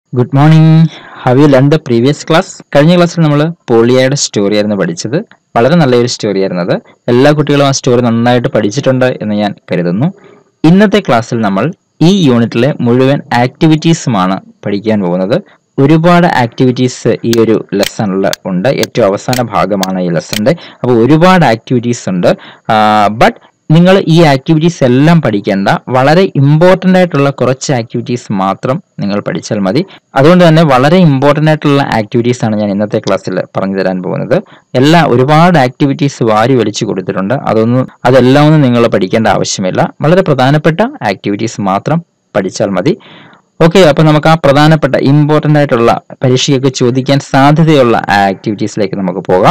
Good morning have you learn the previous class കഴിഞ്ഞ ക്ലാസ്സിൽ നമ്മൾ പോളിയയുടെ സ്റ്റോറി ആയിരുന്നു പഠിച്ചത് വളരെ നല്ലൊരു സ്റ്റോറി ആയിരുന്നു അത് എല്ലാ കുട്ടികളും ആ സ്റ്റോറി നന്നായിട്ട് പഠിച്ചിട്ടുണ്ട് എന്ന് ഞാൻ കരുതുന്നു ഇന്നത്തെ ക്ലാസ്സിൽ നമ്മൾ ഈ യൂണിറ്റിലെ മുഴുവൻ ആക്ടിവിറ്റീസുമാണ് പഠിക്കാൻ പോകുന്നത് ഒരുപാട് ആക്ടിവിറ്റീസ് ഈ ഒരു ലെസണിൽ ഉണ്ട് ഏറ്റവും അവസാന ഭാഗമാണ് ഈ ലെസണിന്റെ അപ്പോൾ ഒരുപാട് ആക്ടിവിറ്റീസ് ഉണ്ട് ബട്ട് നിങ്ങൾ ഈ ആക്ടിവിറ്റീസ് എല്ലാം പഠിക്കേണ്ട വളരെ ഇമ്പോർട്ടൻ്റ് ആയിട്ടുള്ള കുറച്ച് ആക്ടിവിറ്റീസ് മാത്രം നിങ്ങൾ പഠിച്ചാൽ മതി അതുകൊണ്ട് തന്നെ വളരെ ഇമ്പോർട്ടൻ്റ് ആയിട്ടുള്ള ആക്ടിവിറ്റീസ് ആണ് ഞാൻ ഇന്നത്തെ ക്ലാസ്സിൽ പറഞ്ഞു തരാൻ പോകുന്നത് എല്ലാ ഒരുപാട് ആക്ടിവിറ്റീസ് വാരി വലിച്ചു കൊടുത്തിട്ടുണ്ട് അതൊന്നും അതെല്ലാം ഒന്നും നിങ്ങൾ പഠിക്കേണ്ട ആവശ്യമില്ല വളരെ പ്രധാനപ്പെട്ട ആക്ടിവിറ്റീസ് മാത്രം പഠിച്ചാൽ മതി ഓക്കെ അപ്പൊ നമുക്ക് ആ പ്രധാനപ്പെട്ട ഇമ്പോർട്ടൻ്റ് ആയിട്ടുള്ള പരീക്ഷയ്ക്കൊക്കെ ചോദിക്കാൻ സാധ്യതയുള്ള ആക്ടിവിറ്റീസിലേക്ക് നമുക്ക് പോകാം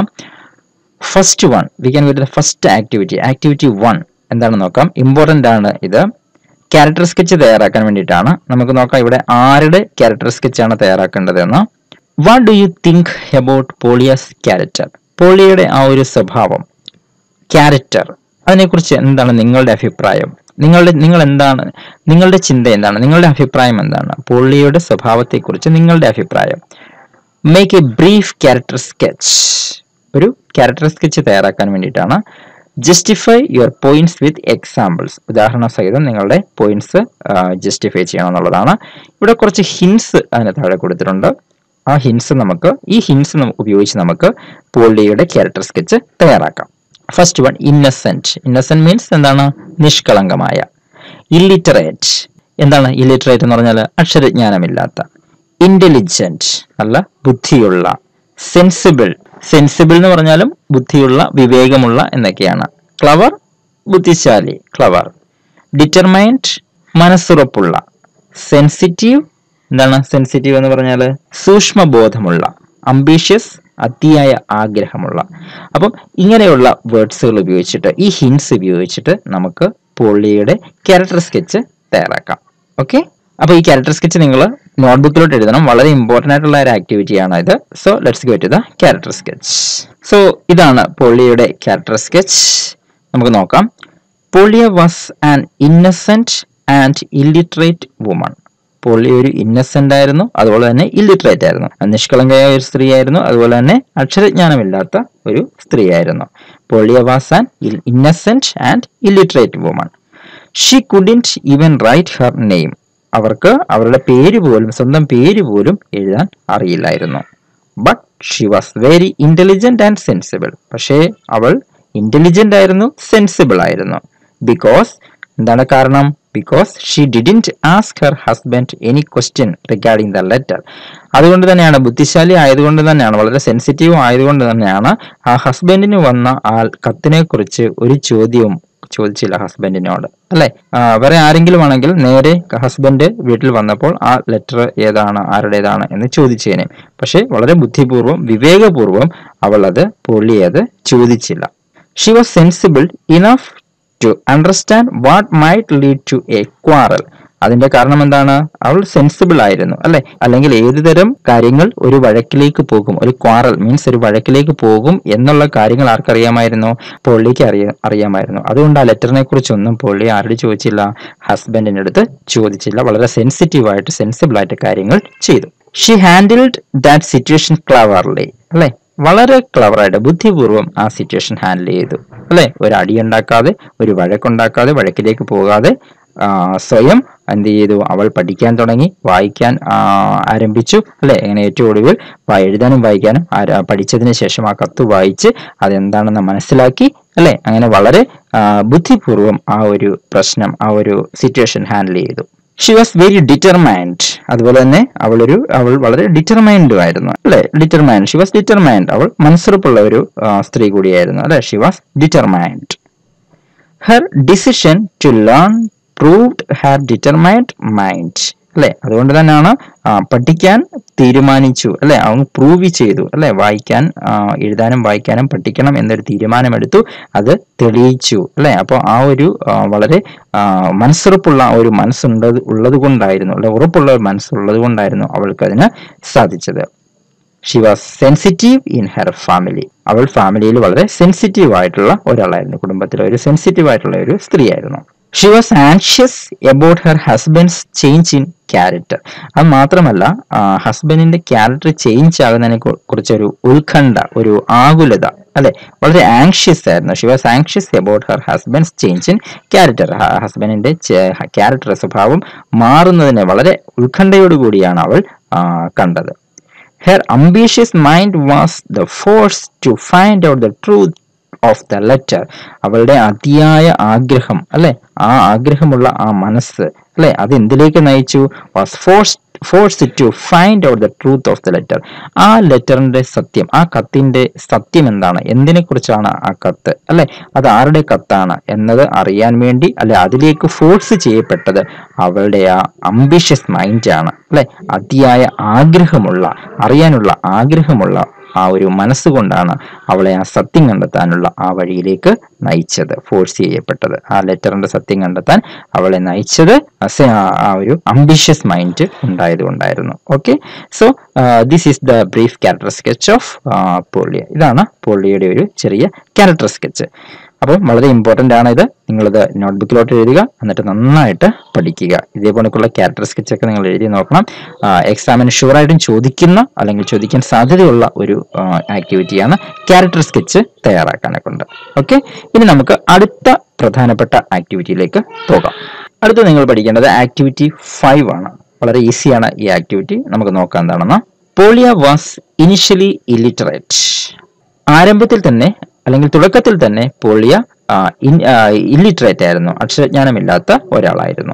first one we can go first activity activity one എന്താണെന്ന് നോക്കാം ഇമ്പോർട്ടൻ്റ് ആണ് ഇത് ക്യാരക്ടർ സ്കെച്ച് തയ്യാറാക്കാൻ വേണ്ടിയിട്ടാണ് നമുക്ക് നോക്കാം ഇവിടെ ആരുടെ ക്യാരക്ടർ സ്കെച്ച് ആണ് തയ്യാറാക്കേണ്ടതെന്ന് what do you think about Polya's character പോളിയയുടെ ആ ഒരു സ്വഭാവം ക്യാരക്ടർ അതിനെക്കുറിച്ച് എന്താണ് നിങ്ങളുടെ അഭിപ്രായം നിങ്ങളുടെ നിങ്ങൾ എന്താണ് നിങ്ങളുടെ ചിന്ത എന്താണ് നിങ്ങളുടെ അഭിപ്രായം എന്താണ് പോളിയുടെ സ്വഭാവത്തെക്കുറിച്ച് നിങ്ങളുടെ അഭിപ്രായം make a brief character sketch ഒരു ക്യാരക്ടർ സ്കെച്ച് തയ്യാറാക്കാൻ വേണ്ടിയിട്ടാണ് justify your points with examples ഉദാഹരണ സഹിതം നിങ്ങളുടെ പോയിന്റ്സ് ജസ്റ്റിഫൈ ചെയ്യണം എന്നുള്ളതാണ് ഇവിടെ കുറച്ച് ഹിൻസ് അതിന് താഴെ കൊടുത്തിട്ടുണ്ട് ആ ഹിൻസ് നമുക്ക് ഈ ഹിൻസ് ഉപയോഗിച്ച് നമുക്ക് പോളിയുടെ ക്യാരക്ടർ സ്കെച്ച് തയ്യാറാക്കാം first one innocent innocent means എന്താണ് നിഷ്കളങ്കമായ ഇല്ലിറ്ററേറ്റ് എന്താണ് ഇല്ലിറ്ററേറ്റ് എന്ന് പറഞ്ഞാൽ അക്ഷരജ്ഞാനമില്ലാത്ത ഇന്റലിജന്റ് നല്ല ബുദ്ധിയുള്ള സെൻസിബിൾ സെൻസിബിൾ എന്ന് പറഞ്ഞാലും ബുദ്ധിയുള്ള വിവേകമുള്ള എന്നൊക്കെയാണ് ക്ലവർ ബുദ്ധിശാലി ക്ലവർ ഡിറ്റർമൈൻഡ് മനസ്സുറപ്പുള്ള സെൻസിറ്റീവ് എന്താണ് സെൻസിറ്റീവ് എന്ന് പറഞ്ഞാൽ സൂക്ഷ്മബോധമുള്ള അംബീഷ്യസ് അതിയായ ആഗ്രഹമുള്ള അപ്പം ഇങ്ങനെയുള്ള വേർഡ്സുകൾ ഉപയോഗിച്ചിട്ട് ഈ ഹിൻസ് ഉപയോഗിച്ചിട്ട് നമുക്ക് പോളിയുടെ ക്യാരക്ടർ സ്കെച്ച് തയ്യാറാക്കാം ഓക്കെ അപ്പോൾ ഈ ക്യാരക്ടർ സ്കെച്ച് നിങ്ങൾ നോട്ട്ബുക്കിലോട്ട് എഴുതണം വളരെ ഇമ്പോർട്ടൻ്റ് ആയിട്ടുള്ള ഒരു ആക്ടിവിറ്റിയാണ് ഇത് so let's go to the character sketch so ഇതാണ് പോളിയുടെ ക്യാരക്ടർ സ്കെച്ച് നമുക്ക് നോക്കാം Polya was an innocent and illiterate woman Polly ഒരു ഇന്നസെന്റ് ആയിരുന്നു അതുപോലെ തന്നെ ഇല്ലിറ്ററേറ്റ് ആയിരുന്നു നിഷ്കളങ്കയായ ഒരു സ്ത്രീ ആയിരുന്നു അതുപോലെ തന്നെ അക്ഷരജ്ഞാനമില്ലാത്ത ഒരു സ്ത്രീ ആയിരുന്നു Polya was an innocent and illiterate woman she couldn't even write her name അവർക്ക് അവരുടെ പേര് പോലും സ്വന്തം പേര് പോലും എഴുതാൻ അറിയില്ലായിരുന്നു but she was very intelligent and sensible പക്ഷേ അവൾ ഇന്റലിജന്റ് ആയിരുന്നു സെൻസിബിൾ ആയിരുന്നു ബിക്കോസ് എന്താണ് കാരണം because she didn't ask her husband any question regarding the letter അതുകൊണ്ട് തന്നെയാണ് ബുദ്ധിശാലി ആയതുകൊണ്ട് തന്നെയാണ് വളരെ സെൻസിറ്റീവ് ആയതുകൊണ്ട് തന്നെയാണ് ആ ഹസ്ബൻഡിന് വന്ന ആ കത്തിനെ കുറിച്ച് ഒരു ചോദ്യവും ചോദിച്ചില്ല ഹസ്ബൻഡിനോട് അല്ലെ വേറെ ആരെങ്കിലും ആണെങ്കിൽ നേരെ ഹസ്ബൻഡ് വീട്ടിൽ വന്നപ്പോൾ ആ ലെറ്റർ ഏതാണ് ആരുടേതാണ് എന്ന് ചോദിച്ചേനെ പക്ഷെ വളരെ ബുദ്ധിപൂർവ്വം വിവേകപൂർവ്വം അവൾ അത് പൊള്ളി അത് ചോദിച്ചില്ല she was sensible enough to understand what might lead to a quarrel അതിന്റെ കാരണം എന്താണ് അവൾ സെൻസിബിൾ ആയിരുന്നു അല്ലെ അല്ലെങ്കിൽ ഏതു തരം കാര്യങ്ങൾ ഒരു വഴക്കിലേക്ക് പോകും ഒരു ക്വാറൽ മീൻസ് ഒരു വഴക്കിലേക്ക് പോകും എന്നുള്ള കാര്യങ്ങൾ ആർക്കറിയാമായിരുന്നു പോളിക്ക് അറിയ അറിയാമായിരുന്നു അതുകൊണ്ട് ആ ലെറ്ററിനെ കുറിച്ചൊന്നും പോളി ആരോട് ചോദിച്ചില്ല ഹസ്ബൻഡിന്റെ അടുത്ത് ചോദിച്ചില്ല വളരെ സെൻസിറ്റീവ് ആയിട്ട് സെൻസിബിൾ ആയിട്ട് കാര്യങ്ങൾ ചെയ്തു she handled that situation cleverly അല്ലെ വളരെ ക്ലവറായിട്ട് ബുദ്ധിപൂർവ്വം ആ സിറ്റുവേഷൻ ഹാൻഡിൽ ചെയ്തു അല്ലെ ഒരു അടിയുണ്ടാക്കാതെ ഒരു വഴക്കുണ്ടാക്കാതെ വഴക്കിലേക്ക് പോകാതെ സ്വയം എന്ത് ചെയ്തു അവൾ പഠിക്കാൻ തുടങ്ങി വായിക്കാൻ ആരംഭിച്ചു അല്ലെ അങ്ങനെ ഏറ്റവും ഒടുവിൽ എഴുതാനും വായിക്കാനും പഠിച്ചതിന് ശേഷം ആ കത്ത് വായിച്ച് അതെന്താണെന്ന് മനസ്സിലാക്കി അല്ലെ അങ്ങനെ വളരെ ബുദ്ധിപൂർവം ആ ഒരു പ്രശ്നം ആ ഒരു സിറ്റുവേഷൻ ഹാൻഡിൽ ചെയ്തു ഷി വാസ് വെരി ഡിറ്റർമൈൻഡ് അതുപോലെ തന്നെ അവളൊരു അവൾ വളരെ ഡിറ്റർമൈൻഡും ആയിരുന്നു അല്ലെ ഡിറ്റർമൈൻഡ് ഷി വാസ് ഡിറ്റർമൈൻഡ് അവൾ മനസ്സുറപ്പുള്ള ഒരു സ്ത്രീ കൂടിയായിരുന്നു അല്ലെ she was determined her decision to learn proved her determined mind അല്ലെ അതുകൊണ്ട് തന്നെയാണ് പഠിക്കാൻ തീരുമാനിച്ചു അല്ലെ അവൻ പ്രൂവ് ചെയ്തു അല്ലെ വായിക്കാൻ എഴുതാനും വായിക്കാനും പഠിക്കണം എന്നൊരു തീരുമാനമെടുത്തു അത് തെളിയിച്ചു അല്ലെ അപ്പോൾ ആ ഒരു വളരെ മനസ്സുറപ്പുള്ള ഒരു മനസ്സുണ്ടത് ഉള്ളത് കൊണ്ടായിരുന്നു അല്ലെ ഉറപ്പുള്ള ഒരു മനസ്സുള്ളത് കൊണ്ടായിരുന്നു അവൾക്ക് അതിന് സാധിച്ചത് she was sensitive in her family അവൾ ഫാമിലിയിൽ വളരെ സെൻസിറ്റീവ് ആയിട്ടുള്ള ഒരാളായിരുന്നു കുടുംബത്തിലെ ഒരു സെൻസിറ്റീവ് ആയിട്ടുള്ള ഒരു സ്ത്രീയായിരുന്നു she was anxious about her husband's change in character അത് മാത്രമല്ല ഹസ്ബൻഡിന്റെ ക്യാരക്ടർ ചേഞ്ച് ആകുന്നതിനെ കു- കുറിച്ചൊരു ഉത്കണ്ഠ ഒരു ആകുലത അല്ലെ വളരെ ആങ്ഷ്യസ് ആയിരുന്നു she was anxious about her husband's change in character ഹസ്ബൻഡിന്റെ ക്യാരക്ടർ സ്വഭാവം മാറുന്നതിനെ വളരെ ഉത്കണ്ഠയോടുകൂടിയാണ് അവൾ ആ, കണ്ടത് her ambitious mind was the force to find out the truth of the letter അവളുടെ അതിയായ ആഗ്രഹം അല്ലെ ആ ആഗ്രഹമുള്ള ആ മനസ്സ് അല്ലെ അത് എന്തിലേക്ക് നയിച്ചു was force force to find out the truth of the letter ആ ലെറ്ററിന്റെ സത്യം ആ കത്തിന്റെ സത്യം എന്താണ് എന്തിനെ കുറിച്ചാണ് ആ കത്ത് അല്ലെ അത് ആരുടെ കത്താണ് എന്നത് അറിയാൻ വേണ്ടി അല്ലെ അതിലേക്ക് ഫോഴ്സ് ചെയ്യപ്പെട്ടത് അവളുടെ ആ അംബിഷ്യസ് മൈൻഡാണ് അല്ലെ അതിയായ ആഗ്രഹമുള്ള അറിയാനുള്ള ആഗ്രഹമുള്ള ആ ഒരു മനസ്സുകൊണ്ടാണ് അവളെ ആ സത്യം കണ്ടെത്താനുള്ള ആ വഴിയിലേക്ക് നയിച്ചത് ഫോഴ്സ് ചെയ്യപ്പെട്ടത് ആ ലെറ്ററിന്റെ സത്യം കണ്ടെത്താൻ അവളെ നയിച്ചത് അസ- ആ ആ ഒരു അംബിഷ്യസ് മൈൻഡ് ഉണ്ടായതുകൊണ്ടായിരുന്നു okay so this is the brief character sketch of Polya ഇതാണ് പോളിയയുടെ ഒരു ചെറിയ ക്യാരക്ടർ സ്കെച്ച് അപ്പോൾ വളരെ ഇമ്പോർട്ടൻ്റ് ആണ് ഇത് നിങ്ങളിത് നോട്ട്ബുക്കിലോട്ട് എഴുതുക എന്നിട്ട് നന്നായിട്ട് പഠിക്കുക ഇതേപോലെയുള്ള ക്യാരക്ടർ സ്കെച്ച് ഒക്കെ നിങ്ങൾ എഴുതി നോക്കണം എക്സാമിന് ഷുവറായിട്ടും ചോദിക്കുന്ന അല്ലെങ്കിൽ ചോദിക്കാൻ സാധ്യതയുള്ള ഒരു ആക്ടിവിറ്റിയാണ് ക്യാരക്ടർ സ്കെച്ച് തയ്യാറാക്കാനെ കൊണ്ട് ഓക്കെ ഇനി നമുക്ക് അടുത്ത പ്രധാനപ്പെട്ട ആക്ടിവിറ്റിയിലേക്ക് പോകാം അടുത്ത നിങ്ങൾ പഠിക്കേണ്ടത് ആക്ടിവിറ്റി ഫൈവ് ആണ് വളരെ ഈസിയാണ് ഈ ആക്ടിവിറ്റി നമുക്ക് നോക്കാം എന്താണെന്ന് പോളിയ വാസ് ഇനിഷ്യലി ഇല്ലിറ്ററേറ്റ് ആരംഭത്തിൽ തന്നെ അല്ലെങ്കിൽ തുടക്കത്തിൽ തന്നെ പോളിയ ഇല്ലിറ്ററേറ്റ് ആയിരുന്നു അക്ഷരജ്ഞാനമില്ലാത്ത ഒരാളായിരുന്നു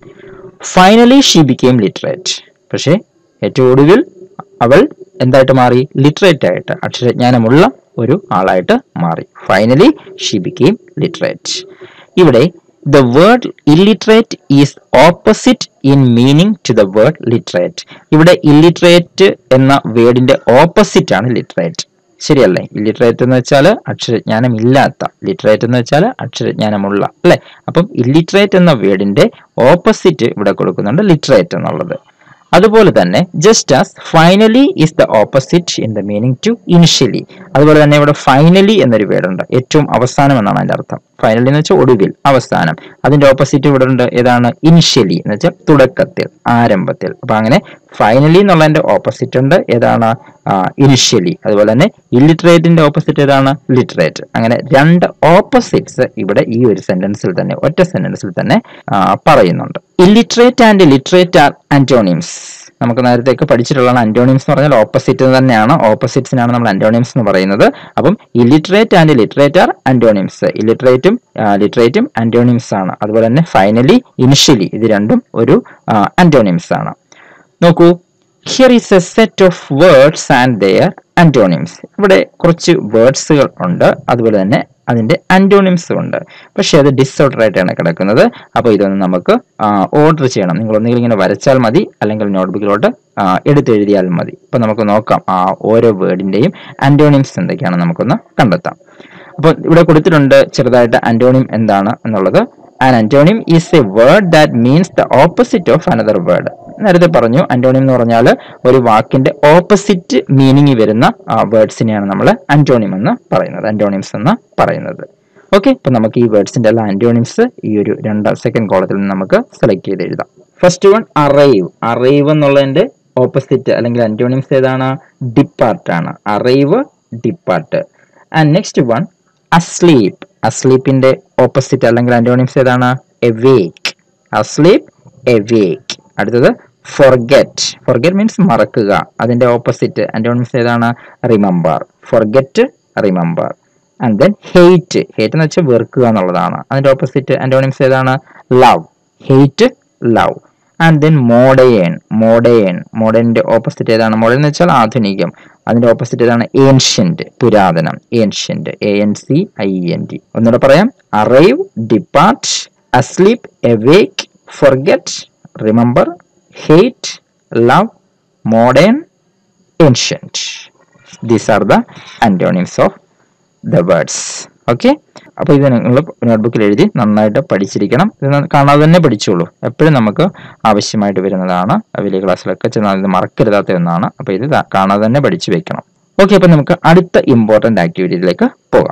ഫൈനലി ഷീ ബിക്കെയിം ലിറ്ററേറ്റ് പക്ഷേ ഏറ്റവും ഒടുവിൽ അവൾ എന്തായിട്ട് മാറി ലിറ്ററേറ്റ് ആയിട്ട് അക്ഷരജ്ഞാനമുള്ള ഒരു ആളായിട്ട് മാറി ഫൈനലി ഷീ ബിക്കെയിം ലിറ്ററേറ്റ് ഇവിടെ the word illiterate is opposite in meaning to the word literate ഇവിടെ ഇല്ലിറ്ററേറ്റ് എന്ന വേർഡിന്റെ ഓപ്പോസിറ്റ് ആണ് ലിറ്ററേറ്റ് ശരിയല്ലേ ഇല്ലിറ്ററേറ്റ് എന്ന് വെച്ചാൽ അക്ഷരജ്ഞാനം ഇല്ലാത്ത ലിറ്ററേറ്റ് എന്ന് വെച്ചാൽ അക്ഷരജ്ഞാനമുള്ള അല്ലെ അപ്പം ഇല്ലിറ്ററേറ്റ് എന്ന വേർഡിന്റെ ഓപ്പോസിറ്റ് ഇവിടെ കൊടുക്കുന്നുണ്ട് ലിറ്ററേറ്റ് എന്നുള്ളത് അതുപോലെ തന്നെ just as finally is the opposite in the meaning to initially അതുപോലെ തന്നെ ഇവിടെ ഫൈനലി എന്നൊരു വേർഡുണ്ട് ഏറ്റവും അവസാനം എന്നാണ് അതിന്റെ അർത്ഥം ഫൈനലി എന്ന് വെച്ചാൽ ഒടുവിൽ അവസാനം അതിന്റെ ഓപ്പോസിറ്റ് ഇവിടെ ഉണ്ട് ഏതാണ് ഇനിഷ്യലി എന്ന് വെച്ചാൽ തുടക്കത്തിൽ ആരംഭത്തിൽ അപ്പൊ അങ്ങനെ ഫൈനലി എന്നുള്ളതിന്റെ ഓപ്പോസിറ്റ് ഉണ്ട് ഏതാണ് ഇനിഷ്യലി അതുപോലെ തന്നെ ഇല്ലിറ്ററേറ്റിന്റെ ഓപ്പോസിറ്റ് ഏതാണ് ലിറ്ററേറ്റ് അങ്ങനെ രണ്ട് ഓപ്പോസിറ്റ്സ് ഇവിടെ ഈ ഒരു സെന്റൻസിൽ തന്നെ ഒറ്റ സെന്റൻസിൽ തന്നെ ആ, പറയുന്നുണ്ട് illiterate and literate are antonyms നമുക്ക് നേരത്തെയൊക്കെ പഠിച്ചിട്ടുള്ളതാണ് അന്റോണിംസ് എന്ന് പറഞ്ഞാൽ ഓപ്പോസിറ്റ് തന്നെയാണ് ഓപ്പോസിറ്റ്സിനാണ് നമ്മൾ അന്റോണിംസ് എന്ന് പറയുന്നത് അപ്പം illiterate and literate are antonyms ഇല്ലിറ്ററേറ്റും ലിറ്ററേറ്റും അന്റോണിംസ് ആണ് അതുപോലെ തന്നെ ഫൈനലി ഇനിഷ്യലി ഇത് രണ്ടും ഒരു അന്റോണിംസ് ആണ് നോക്കൂ here is a set of words and their antonyms ഇവിടെ കുറച്ച് വേർഡ്സുകൾ ഉണ്ട് അതുപോലെ തന്നെ അതിന്റെ അന്റോണിംസ് ഉണ്ട് പക്ഷെ അത് ഡിസോർഡർ ആയിട്ടാണ് കിടക്കുന്നത് അപ്പോൾ ഇതൊന്ന് നമുക്ക് ഓർഡർ ചെയ്യണം നിങ്ങൾ ഒന്നുകിൽ ഇങ്ങനെ വരച്ചാൽ മതി അല്ലെങ്കിൽ നോട്ട്ബുക്കിലോട്ട് എടുത്തെഴുതിയാൽ മതി ഇപ്പൊ നമുക്ക് നോക്കാം ആ ഓരോ വേർഡിന്റെയും അന്റോണിംസ് എന്തൊക്കെയാണ് നമുക്കൊന്ന് കണ്ടെത്താം അപ്പോൾ ഇവിടെ കൊടുത്തിട്ടുണ്ട് ചെറുതായിട്ട് അന്റോണിം എന്താണ് എന്നുള്ളത് an antonym is A word that means the opposite of another word നേരത്തെ പറഞ്ഞു അന്റോണിം എന്ന് പറഞ്ഞാൽ ഒരു വാക്കിന്റെ ഓപ്പോസിറ്റ് മീനിങ് വരുന്ന വേർഡ്സിനെയാണ് നമ്മൾ അന്റോണിം എന്ന് പറയുന്നത് അന്റോണിംസ് എന്ന് പറയുന്നത് ഓക്കെ ഇപ്പൊ നമുക്ക് ഈ വേർഡ്സിന്റെ എല്ലാ അന്റോണിംസ് ഈ ഒരു രണ്ടാം സെക്കൻഡ് കോളത്തിൽ നിന്ന് നമുക്ക് സെലക്ട് ചെയ്ത് എഴുതാം ഫസ്റ്റ് വൺ അറൈവ് അറൈവ് എന്നുള്ളതിന്റെ ഓപ്പോസിറ്റ് അല്ലെങ്കിൽ അന്റോണിംസ് ഏതാണ് ഡിപ്പാർട്ട് ആണ് arrive depart and next one asleep അസ്ലീപ്പിന്റെ ഓപ്പോസിറ്റ് അല്ലെങ്കിൽ അന്റോണിംസ് ഏതാണ് എവേക്ക് അസ്ലീപ് എവേക്ക് അടുത്തത് ഫൊർഗെറ്റ് ഫൊർഗെറ്റ് മീൻസ് മറക്കുക അതിന്റെ ഓപ്പോസിറ്റ് അന്റോണിംസ് ഏതാണ് remember forget remember and then hate hate എന്ന് വെച്ചാൽ വെറുക്കുക എന്നുള്ളതാണ് അതിന്റെ ഓപ്പോസിറ്റ് അന്റോണിംസ് ഏതാണ് love hate love and then modern modern മോഡേണിന്റെ ഓപ്പോസിറ്റ് ഏതാണ് മോഡേൺ എന്ന് വെച്ചാൽ ആധുനികം അതിന്റെ ഓപ്പോസിറ്റ് ഏതാണ് ഏൻഷ്യന്റ് പുരാതനം ancient A N C I N T ഒന്നുകൂടെ പറയാം arrive depart asleep awake forget remember hate love modern ancient these are the antonyms of the words okay അപ്പോൾ ഇത് നിങ്ങൾ നോട്ട്ബുക്കിൽ എഴുതി നന്നായിട്ട് പഠിച്ചിരിക്കണം ഇത് ന- കാണാതെ തന്നെ പഠിച്ചോളൂ എപ്പോഴും നമുക്ക് ആവശ്യമായിട്ട് വരുന്നതാണ് വലിയ ക്ലാസ്സിലൊക്കെ ചെന്നാൽ ഇത് മറക്കരുതാത്ത ഒന്നാണ് അപ്പോൾ ഇത് ദാ- കാണാതെ തന്നെ പഠിച്ചു വെക്കണം ഓക്കെ അപ്പോൾ നമുക്ക് അടുത്ത ഇമ്പോർട്ടൻ്റ് ആക്ടിവിറ്റിയിലേക്ക് പോകാം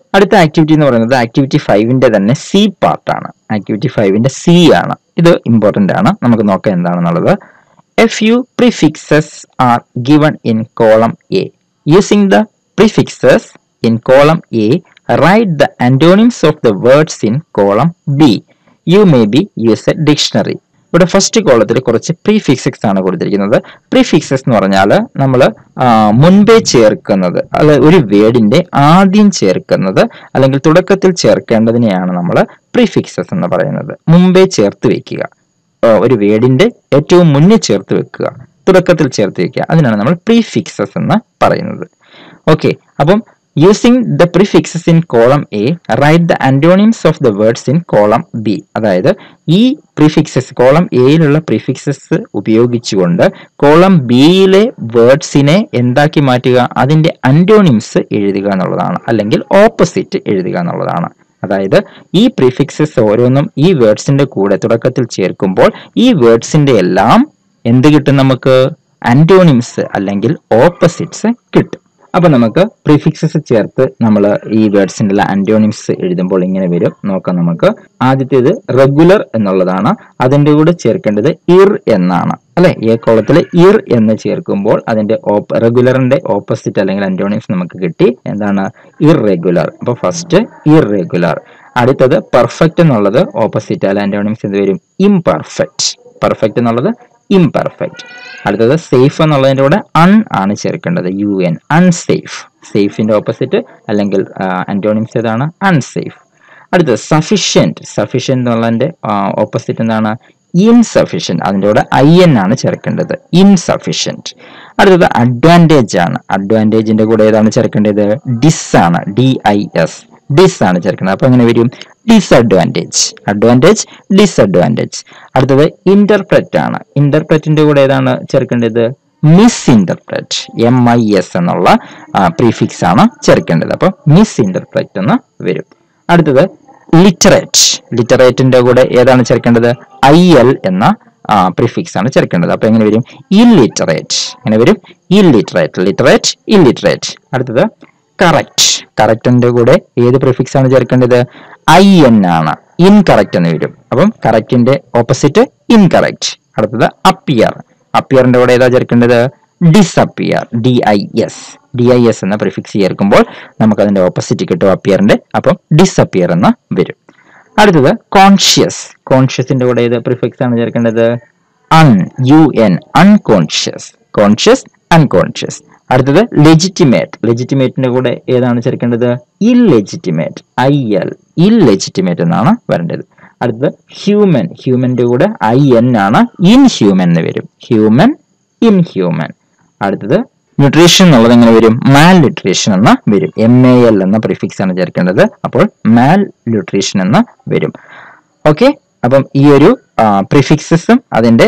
അടുത്ത ആക്ടിവിറ്റി എന്ന് പറയുന്നത് ആക്ടിവിറ്റി ഫൈവിന്റെ തന്നെ സി പാർട്ടാണ് ആക്ടിവിറ്റി ഫൈവിന്റെ സി ആണ് ഇത് ഇമ്പോർട്ടന്റ് ആണ് നമുക്ക് നോക്കാം എന്താണെന്നുള്ളത് a few prefixes are given in column A using the prefixes in column A write the antonyms of the words in column B you may be use a dictionary ഇവിടെ first കോളത്തിൽ കുറച്ച് പ്രീഫിക്സസ് ആണ് കൊടുത്തിരിക്കുന്നത് പ്രീഫിക്സസ് എന്ന് പറഞ്ഞാൽ നമ്മൾ മുൻപേ ചേർക്കുന്നത് അല്ലെ ഒരു വേർഡിന്റെ ആദ്യം ചേർക്കുന്നത് അല്ലെങ്കിൽ തുടക്കത്തിൽ ചേർക്കേണ്ടതിനെയാണ് നമ്മൾ പ്രീഫിക്സസ് എന്ന് പറയുന്നത് മുമ്പേ ചേർത്ത് വെക്കുക ആ, ഒരു വേർഡിന്റെ ഏറ്റവും മുന്നിൽ ചേർത്ത് വെക്കുക തുടക്കത്തിൽ ചേർത്ത് വെക്കുക അതിനാണ് നമ്മൾ പ്രീഫിക്സസ് എന്ന് പറയുന്നത് ഓക്കെ അപ്പം using the prefixes in column A write the antonyms of the words in column B അതായത് ഈ പ്രിഫിക്സസ് കോളം എയിലുള്ള പ്രിഫിക്സസ് ഉപയോഗിച്ചുകൊണ്ട് കോളം ബിയിലെ വേർഡ്സിനെ എന്താക്കി മാറ്റുക അതിന്റെ അന്റോണിംസ് എഴുതുക എന്നുള്ളതാണ് അല്ലെങ്കിൽ ഓപ്പോസിറ്റ് എഴുതുക എന്നുള്ളതാണ് അതായത് ഈ പ്രിഫിക്സസ് ഓരോന്നും ഈ വേർഡ്സിന്റെ കൂടെ തുടക്കത്തിൽ ചേർക്കുമ്പോൾ ഈ വേർഡ്സിന്റെ എല്ലാം എന്ത് കിട്ടും നമുക്ക് ആന്റോണിംസ് അല്ലെങ്കിൽ ഓപ്പോസിറ്റ്സ് കിട്ടും അപ്പൊ നമുക്ക് പ്രിഫിക്സസ് ചേർത്ത് നമ്മൾ ഈ വേർഡ്സിന്റെ ആന്റോണിംസ് എഴുതുമ്പോൾ ഇങ്ങനെ വരും നോക്കാം നമുക്ക് ആദ്യത്തേത് റെഗുലർ എന്നുള്ളതാണ് അതിന്റെ കൂടെ ചേർക്കേണ്ടത് ഇർ എന്നാണ് അല്ലെ ഈ കോളത്തിൽ ഇർ എന്ന് ചേർക്കുമ്പോൾ അതിന്റെ റെഗുലറിന്റെ ഓപ്പോസിറ്റ് അല്ലെങ്കിൽ അന്റോണിംസ് നമുക്ക് കിട്ടി എന്താണ് ഇറഗുലർ അപ്പൊ ഫസ്റ്റ് ഇറഗുലർ അടുത്തത് പെർഫെക്റ്റ് എന്നുള്ളത് ഓപ്പോസിറ്റ് അല്ല ആന്റോണിംസ് എന്ത് വരും ഇംപെർഫെക്റ്റ് പെർഫെക്റ്റ് എന്നുള്ളത് ഇംപെർഫെക്റ്റ് അടുത്തത് സേഫ് എന്നുള്ളതിന്റെ കൂടെ അൺ ആണ് ചേർക്കേണ്ടത് യു എൻ അൺസേഫ് സേഫിന്റെ ഓപ്പോസിറ്റ് അല്ലെങ്കിൽ ആന്റോണിംസ് ഏതാണ് അൺസേഫ് അടുത്തത് സഫിഷ്യന്റ് സഫിഷ്യന്റ് എന്നുള്ളതിന്റെ ഓപ്പോസിറ്റ് എന്താണ് ഇൻസഫിഷ്യന്റ് അതിന്റെ കൂടെ ഐ എൻ ആണ് ചേർക്കേണ്ടത് ഇൻസഫിഷ്യന്റ് അടുത്തത് അഡ്വാൻറ്റേജ് ആണ് അഡ്വാൻറ്റേജിന്റെ കൂടെ ഏതാണ് ചേർക്കേണ്ടത് ഡിസ് ആണ് ഡി ഐ എസ് ഡിസ് ആണ് ചേർക്കുന്നത് അപ്പൊ എങ്ങനെ വരും ഡിസഡ്വാൻറ്റേജ് അഡ്വാൻറ്റേജ് ഡിസഡ്വാൻറ്റേജ് അടുത്തത് ഇന്റർപ്രറ്റ് ആണ് ഇന്റർപ്രറ്റിന്റെ കൂടെ ഏതാണ് ചേർക്കേണ്ടത് mis interpret M I S എന്നുള്ള പ്രീഫിക്സ് ആണ് ചേർക്കേണ്ടത് അപ്പൊ മിസ് ഇന്റർപ്രറ്റ് എന്ന് വരും അടുത്തത് ലിറ്ററേറ്റ് ലിറ്ററേറ്റിന്റെ കൂടെ ഏതാണ് ചേർക്കേണ്ടത് ഐ എൽ എന്ന പ്രിഫിക്സ് ആണ് ചേർക്കേണ്ടത് അപ്പൊ എങ്ങനെ വരും ഇല്ലിറ്ററേറ്റ് എങ്ങനെ വരും ഇല്ലിറ്ററേറ്റ് ലിറ്ററേറ്റ് ഇല്ലിറ്ററേറ്റ് അടുത്തത് കറക്റ്റ് കറക്റ്റിന്റെ കൂടെ ഏത് പ്രിഫിക്സ് ആണ് ചേർക്കേണ്ടത് ഐ എൻ ആണ് ഇൻകറക്റ്റ് എന്ന് വരും അപ്പം കറക്റ്റിന്റെ ഓപ്പോസിറ്റ് ഇൻകറക്റ്റ് അടുത്തത് അപ്പിയർ അപ്പിയറിന്റെ കൂടെ ഏതാ ചേർക്കേണ്ടത് disappear D I S D I S എന്ന പ്രിഫിക്സ് ചേർക്കുമ്പോൾ നമുക്ക് അതിന്റെ ഓപ്പോസിറ്റ് കിട്ടും അപ്പിയറിന്റെ അപ്പം ഡിസപ്പിയർ എന്ന് വരും അടുത്തത് കോൺഷ്യസ് കോൺഷ്യസിന്റെ കൂടെ ഏത് പ്രിഫിക്സ് ആണ് ചേർക്കേണ്ടത് un U N unconscious conscious unconscious അടുത്തത് ലെജിറ്റിമേറ്റ് ലെജിറ്റിമേറ്റിന്റെ കൂടെ ഏതാണ് ചേർക്കേണ്ടത് ഇല്ലെജിറ്റിമേറ്റ് ഐ എൽ ഇല്ലെജിറ്റിമേറ്റ് എന്നാണ് വരേണ്ടത് അടുത്തത് ഹ്യൂമൻ ഹ്യൂമന്റെ കൂടെ ഐ എൻ ആണ് ഇൻഹ്യൂമൻ എന്ന് വരും ഹ്യൂമൻ ഇൻഹ്യൂമൻ അടുത്തത് ന്യൂട്രീഷൻ എന്നുള്ളത് എങ്ങനെ വരും മാൽ ന്യൂട്രീഷൻ എന്ന് വരും എം എ എൽ എന്ന പ്രിഫിക്സ് ആണ് ചേർക്കേണ്ടത് അപ്പോൾ മാൽ ന്യൂട്രീഷൻ എന്ന് വരും ഓക്കെ അപ്പം ഈ ഒരു പ്രിഫിക്സസും അതിന്റെ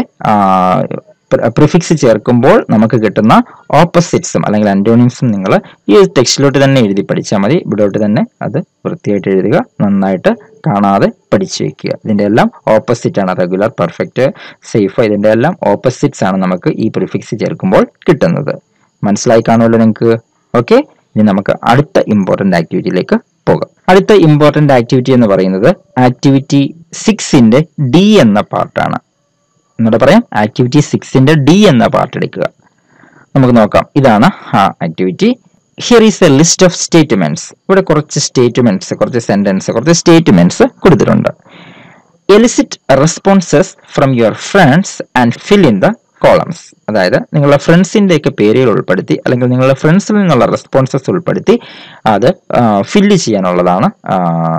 പ്രിഫിക്സ് ചേർക്കുമ്പോൾ നമുക്ക് കിട്ടുന്ന ഓപ്പോസിറ്റ്സും അല്ലെങ്കിൽ അന്റോണിംസും നിങ്ങൾ ഈ ടെക്സ്റ്റിലോട്ട് തന്നെ എഴുതി പഠിച്ചാൽ മതി ഇവിടോട്ട് തന്നെ അത് വൃത്തിയായിട്ട് എഴുതുക നന്നായിട്ട് കാണാതെ പഠിച്ചു വെക്കുക ഇതിന്റെ എല്ലാം ഓപ്പോസിറ്റ് ആണ് റെഗുലർ പെർഫെക്റ്റ് സേഫ് ഇതിന്റെ എല്ലാം ഓപ്പോസിറ്റ്സ് ആണ് നമുക്ക് ഈ പ്രിഫിക്സ് ചേർക്കുമ്പോൾ കിട്ടുന്നത് മനസ്സിലായി കാണുമല്ലോ നിങ്ങൾക്ക് ഓക്കെ ഇനി നമുക്ക് അടുത്ത ഇമ്പോർട്ടന്റ് ആക്ടിവിറ്റിയിലേക്ക് പോകാം അടുത്ത ഇമ്പോർട്ടന്റ് ആക്ടിവിറ്റി എന്ന് പറയുന്നത് ആക്ടിവിറ്റി സിക്സിന്റെ ഡി എന്ന പാർട്ടാണ് എന്നോട് പറയാം ആക്ടിവിറ്റി സിക്സിന്റെ ഡി എന്ന പാർട്ട് എടുക്കുക നമുക്ക് നോക്കാം ഇതാണ് ആ activity here is a list of statements ഇവിടെ കുറച്ച് സ്റ്റേറ്റ്മെന്റ്സ് കുറച്ച് സെന്റൻസ് കുറച്ച് സ്റ്റേറ്റ്മെന്റ്സ് കൊടുത്തിട്ടുണ്ട് elicit responses from your friends and fill in the columns അതായത് നിങ്ങളുടെ ഫ്രണ്ട്സിന്റെ ഒക്കെ പേരുകൾ ഉൾപ്പെടുത്തി അല്ലെങ്കിൽ നിങ്ങളുടെ ഫ്രണ്ട്സിൽ നിന്നുള്ള റെസ്പോൺസസ് ഉൾപ്പെടുത്തി അത് ഫില്ല് ചെയ്യാനുള്ളതാണ് ആ,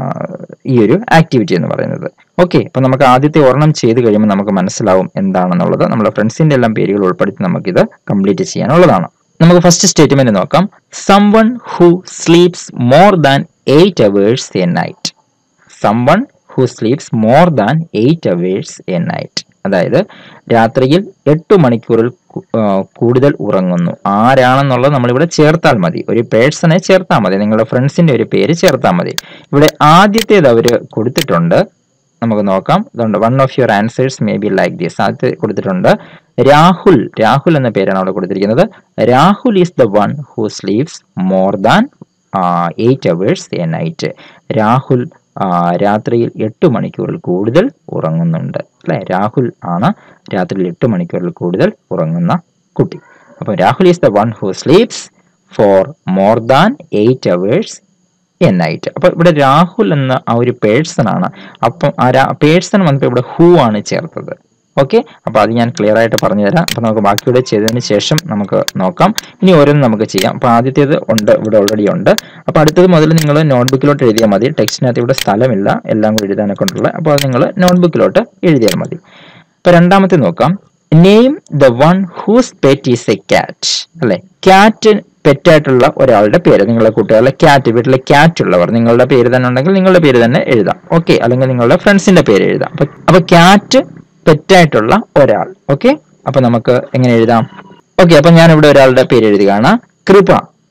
ഈ ഒരു ആക്ടിവിറ്റി എന്ന് പറയുന്നത് ഓക്കെ അപ്പൊ നമുക്ക് ആദ്യത്തെ ഒരെണ്ണം ചെയ്ത് കഴിയുമ്പോൾ നമുക്ക് മനസ്സിലാവും എന്താണെന്നുള്ളത് നമ്മുടെ ഫ്രണ്ട്സിന്റെ എല്ലാം പേരുകൾ ഉൾപ്പെടുത്തി നമുക്കിത് കംപ്ലീറ്റ് ചെയ്യാനുള്ളതാണ് നമുക്ക് ഫസ്റ്റ് സ്റ്റേറ്റ്മെന്റ് നോക്കാം someone who sleeps more than eight hours a night someone who sleeps more than eight hours a night അതായത് രാത്രിയിൽ എട്ട് മണിക്കൂറിൽ കു- ആ, കൂടുതൽ ഉറങ്ങുന്നു ആരാണെന്നുള്ളത് നമ്മളിവിടെ ചേർത്താൽ മതി ഒരു പേഴ്സണെ ചേർത്താൽ മതി നിങ്ങളുടെ ഫ്രണ്ട്സിന്റെ ഒരു പേര് ചേർത്താൽ മതി ഇവിടെ ആദ്യത്തേത് അവര് കൊടുത്തിട്ടുണ്ട് നമുക്ക് നോക്കാം ഇതുണ്ട് one of your answers may be like this ആദ്യത്തെ കൊടുത്തിട്ടുണ്ട് രാഹുൽ രാഹുൽ എന്ന പേരാണ് അവിടെ കൊടുത്തിരിക്കുന്നത് Rahul is the one who sleeps more than eight hours a night Rahul ആ, രാത്രിയിൽ എട്ട് മണിക്കൂറിൽ കൂടുതൽ ഉറങ്ങുന്നുണ്ട് അല്ലെ രാഹുൽ ആണ് രാത്രിയിൽ എട്ട് മണിക്കൂറിൽ കൂടുതൽ ഉറങ്ങുന്ന കുട്ടി അപ്പോൾ Rahul is the one who sleeps for more than eight hours a night അപ്പൊ ഇവിടെ രാഹുൽ എന്ന ആ ഒരു പേഴ്സൺ ആണ് അപ്പം ആ പേഴ്സൺ വന്നപ്പോൾ ഇവിടെ ഹൂ ആണ് ചേർത്തത് ഓക്കെ അപ്പൊ അത് ഞാൻ ക്ലിയർ ആയിട്ട് പറഞ്ഞു തരാം അപ്പൊ നമുക്ക് ബാക്കിയുടെ ചെയ്തതിന് ശേഷം നമുക്ക് നോക്കാം ഇനി ഓരോന്നും നമുക്ക് ചെയ്യാം അപ്പൊ ആദ്യത്തേത് ഉണ്ട് ഇവിടെ ഓൾറെഡി ഉണ്ട് അപ്പൊ അടുത്തത് മുതൽ നിങ്ങൾ നോട്ട്ബുക്കിലോട്ട് എഴുതിയാൽ മതി ടെക്സ്റ്റിനകത്ത് ഇവിടെ സ്ഥലമില്ല എല്ലാം കൂടി എഴുതാനൊക്കെ ഉണ്ടുള്ള അപ്പോൾ അത് നിങ്ങൾ നോട്ട്ബുക്കിലോട്ട് എഴുതിയാൽ മതി അപ്പൊ രണ്ടാമത്തെ നോക്കാം name the one whose pet is a cat അല്ലെ ക്യാറ്റ് പെറ്റായിട്ടുള്ള ഒരാളുടെ പേര് നിങ്ങളുടെ കൂട്ടുകാരിലെ ക്യാറ്റ് വീട്ടിലെ ക്യാറ്റ് ഉള്ളവർ നിങ്ങളുടെ പേര് തന്നെ ഉണ്ടെങ്കിൽ നിങ്ങളുടെ പേര് തന്നെ എഴുതാം ഓക്കെ അല്ലെങ്കിൽ നിങ്ങളുടെ ഫ്രണ്ട്സിന്റെ പേര് എഴുതാം അപ്പൊ അപ്പൊ ക്യാറ്റ് പെറ്റായിട്ടുള്ള ഒരാൾ ഓക്കെ അപ്പൊ നമുക്ക് എങ്ങനെ എഴുതാം ഓക്കെ അപ്പൊ ഞാൻ ഇവിടെ ഒരാളുടെ പേര് എഴുതുകയാണ് Kripa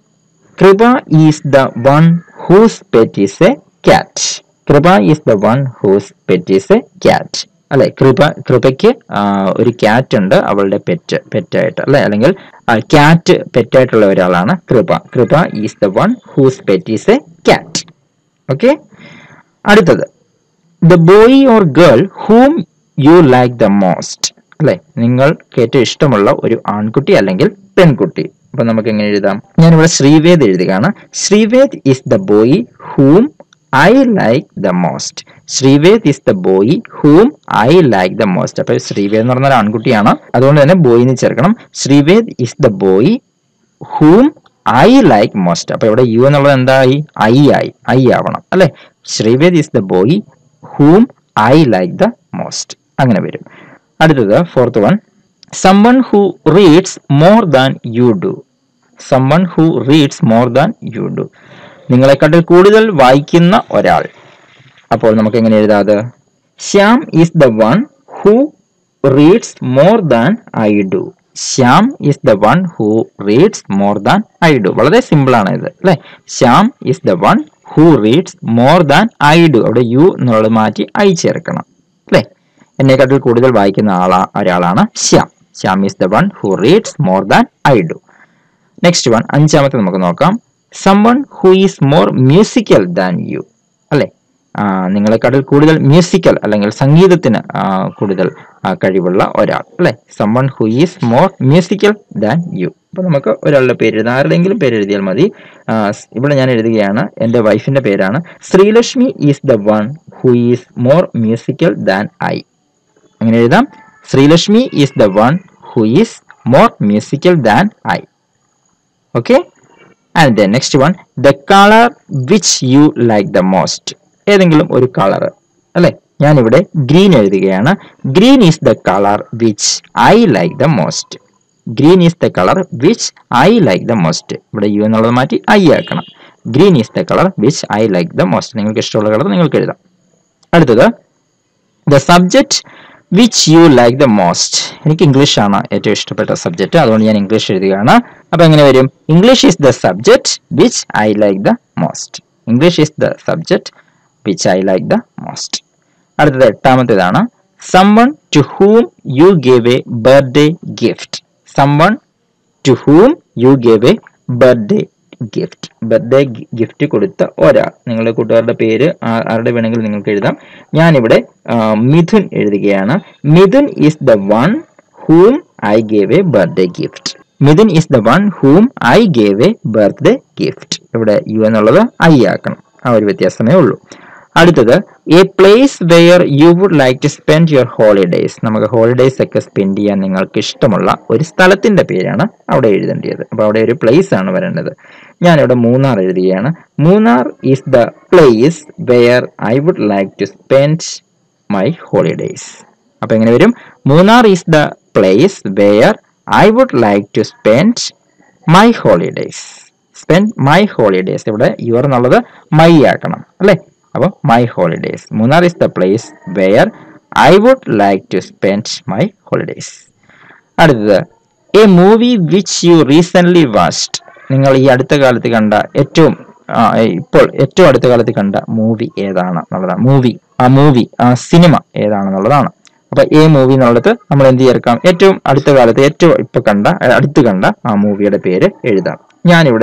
Kripa is the one whose pet is a cat Kripa is the one whose pet is a cat അല്ലെ കൃപ കൃപയ്ക്ക് ആ, ഒരു ക്യാറ്റ് ഉണ്ട് അവളുടെ പെറ്റ് പെറ്റായിട്ട് അല്ലെ അല്ലെങ്കിൽ ക്യാറ്റ് പെറ്റായിട്ടുള്ള ഒരാളാണ് Kripa Kripa is the one whose pet is a cat okay അടുത്തത് the boy or girl whom you like the most അല്ലെ നിങ്ങൾക്ക് ഏറ്റവും ഇഷ്ടമുള്ള ഒരു ആൺകുട്ടി അല്ലെങ്കിൽ പെൺകുട്ടി അപ്പൊ നമുക്ക് എങ്ങനെ എഴുതാം ഞാനിവിടെ ശ്രീവേദ് എഴുതുകയാണ് Sreeved is the boy whom I like the most Sreeved is the boy whom I like the most അപ്പൊ ശ്രീവേദ് എന്ന് പറഞ്ഞ ഒരു ആൺകുട്ടിയാണ് അതുകൊണ്ട് തന്നെ ബോയിന്ന് ചേർക്കണം Sreeved is the boy whom I like most അപ്പൊ ഇവിടെ യു എന്നുള്ളത് എന്തായി ഐ ആയി ഐ ആവണം അല്ലെ Sreeved is the boy whom I like the most അങ്ങനെ വരും അടുത്തത് fourth one someone who reads more than you do someone who reads more than you do നിങ്ങളെക്കാട്ടിൽ കൂടുതൽ വായിക്കുന്ന ഒരാൾ അപ്പോൾ നമുക്ക് എങ്ങനെ എഴുതാം അത് Shyam is the one who reads more than I do Shyam is the one who reads more than I do വളരെ സിമ്പിൾ ആണ് ഇത് അല്ലെ Shyam is the one who reads more than I do അവിടെ യു എന്നുള്ളത് മാറ്റി ഐ ചേർക്കണം അല്ലെ എന്നെക്കാട്ടിൽ കൂടുതൽ വായിക്കുന്ന ആളാ ഒരാളാണ് Shyam Shyam is the one who reads more than I do next one അഞ്ചാമത്തെ നമുക്ക് നോക്കാം someone who is more musical than you അല്ലെ ആ, നിങ്ങളെക്കാട്ടിൽ കൂടുതൽ മ്യൂസിക്കൽ അല്ലെങ്കിൽ സംഗീതത്തിന് ആ, കൂടുതൽ ആ, കഴിവുള്ള ഒരാൾ അല്ലെ someone who is more musical than you അപ്പൊ നമുക്ക് ഒരാളുടെ പേര് എഴുതാം ആരുടെയെങ്കിലും പേര് എഴുതിയാൽ മതി ആ, സ് ഇവിടെ ഞാൻ എഴുതുകയാണ് എൻ്റെ വൈഫിന്റെ പേരാണ് Sreelakshmi is the one who is more musical than I അങ്ങനെ എഴുതാം Sreelakshmi is the one who is more musical than I okay and then next one the colour which you like the most ഏതെങ്കിലും ഒരു കളർ അല്ലെ ഞാനിവിടെ green എഴുതുകയാണ് green is the colour which I like the most green is the colour which I like the most ഇവിടെ you എന്നുള്ളത് മാറ്റി I ആക്കണം green is the colour which I like the most നിങ്ങൾക്ക് ഇഷ്ടമുള്ള colour നിങ്ങൾക്ക് എഴുതാം അടുത്തത് the subject which you like the most എനിക്ക് ഇംഗ്ലീഷ് ആണ് ഏറ്റവും ഇഷ്ടപ്പെട്ട സബ്ജക്റ്റ് അതുകൊണ്ട് ഞാൻ ഇംഗ്ലീഷ് എഴുതുകയാണ് അപ്പൊ എങ്ങനെ വരും English is the subject which I like the most English is the subject which I like the most അടുത്തത് എട്ടാമത്തേതാണ് someone to whom you gave a birthday gift someone to whom you gave a birthday gift birthday gift കൊടുത്ത ഒരാൾ നിങ്ങളുടെ കൂട്ടുകാരുടെ പേര് ആ- ആരുടെ വേണമെങ്കിലും നിങ്ങൾക്ക് എഴുതാം ഞാനിവിടെ ആ, മിഥുൻ എഴുതുകയാണ് Mithun is the one whom I gave a birthday gift Mithun is the one whom I gave a birthday gift ഇവിടെ യു എന്നുള്ളത് ഐ ആക്കണം ആ ഒരു വ്യത്യാസമേ ഉള്ളൂ അടുത്തത് a place where you would like to spend your holidays നമുക്ക് ഹോളിഡേയ്സ് ഒക്കെ സ്പെൻഡ് ചെയ്യാൻ നിങ്ങൾക്ക് ഇഷ്ടമുള്ള ഒരു സ്ഥലത്തിന്റെ പേരാണ് അവിടെ എഴുതേണ്ടത് അപ്പൊ അവിടെ ഒരു പ്ലേസ് ആണ് വരേണ്ടത് ഞാനിവിടെ മൂന്നാർ എഴുതുകയാണ് Munnar is the place where I would like to spend my holidays അപ്പൊ എങ്ങനെ വരും Munnar is the place where I would like to spend my holidays spend my holidays ഇവിടെ യുവർ എന്നുള്ളത് മൈ ആക്കണം അല്ലെ അപ്പൊ my holidays Munnar is the place where I would like to spend my holidays അടുത്തത് a movie which you recent watched നിങ്ങൾ ഈ അടുത്ത കാലത്ത് കണ്ട ഏറ്റവും ആ, ഇപ്പോൾ ഏറ്റവും അടുത്ത കാലത്ത് കണ്ട മൂവി ഏതാണ് എന്നുള്ളതാണ് മൂവി ആ മൂവി ആ സിനിമ ഏതാണെന്നുള്ളതാണ് അപ്പൊ എ മൂവി എന്നുള്ളത് നമ്മൾ എന്ത് ചേർക്കാം ഏറ്റവും അടുത്ത കാലത്ത് ഏറ്റവും ഇപ്പൊ കണ്ട അടുത്ത് കണ്ട ആ മൂവിയുടെ പേര് എഴുതാം ഞാനിവിടെ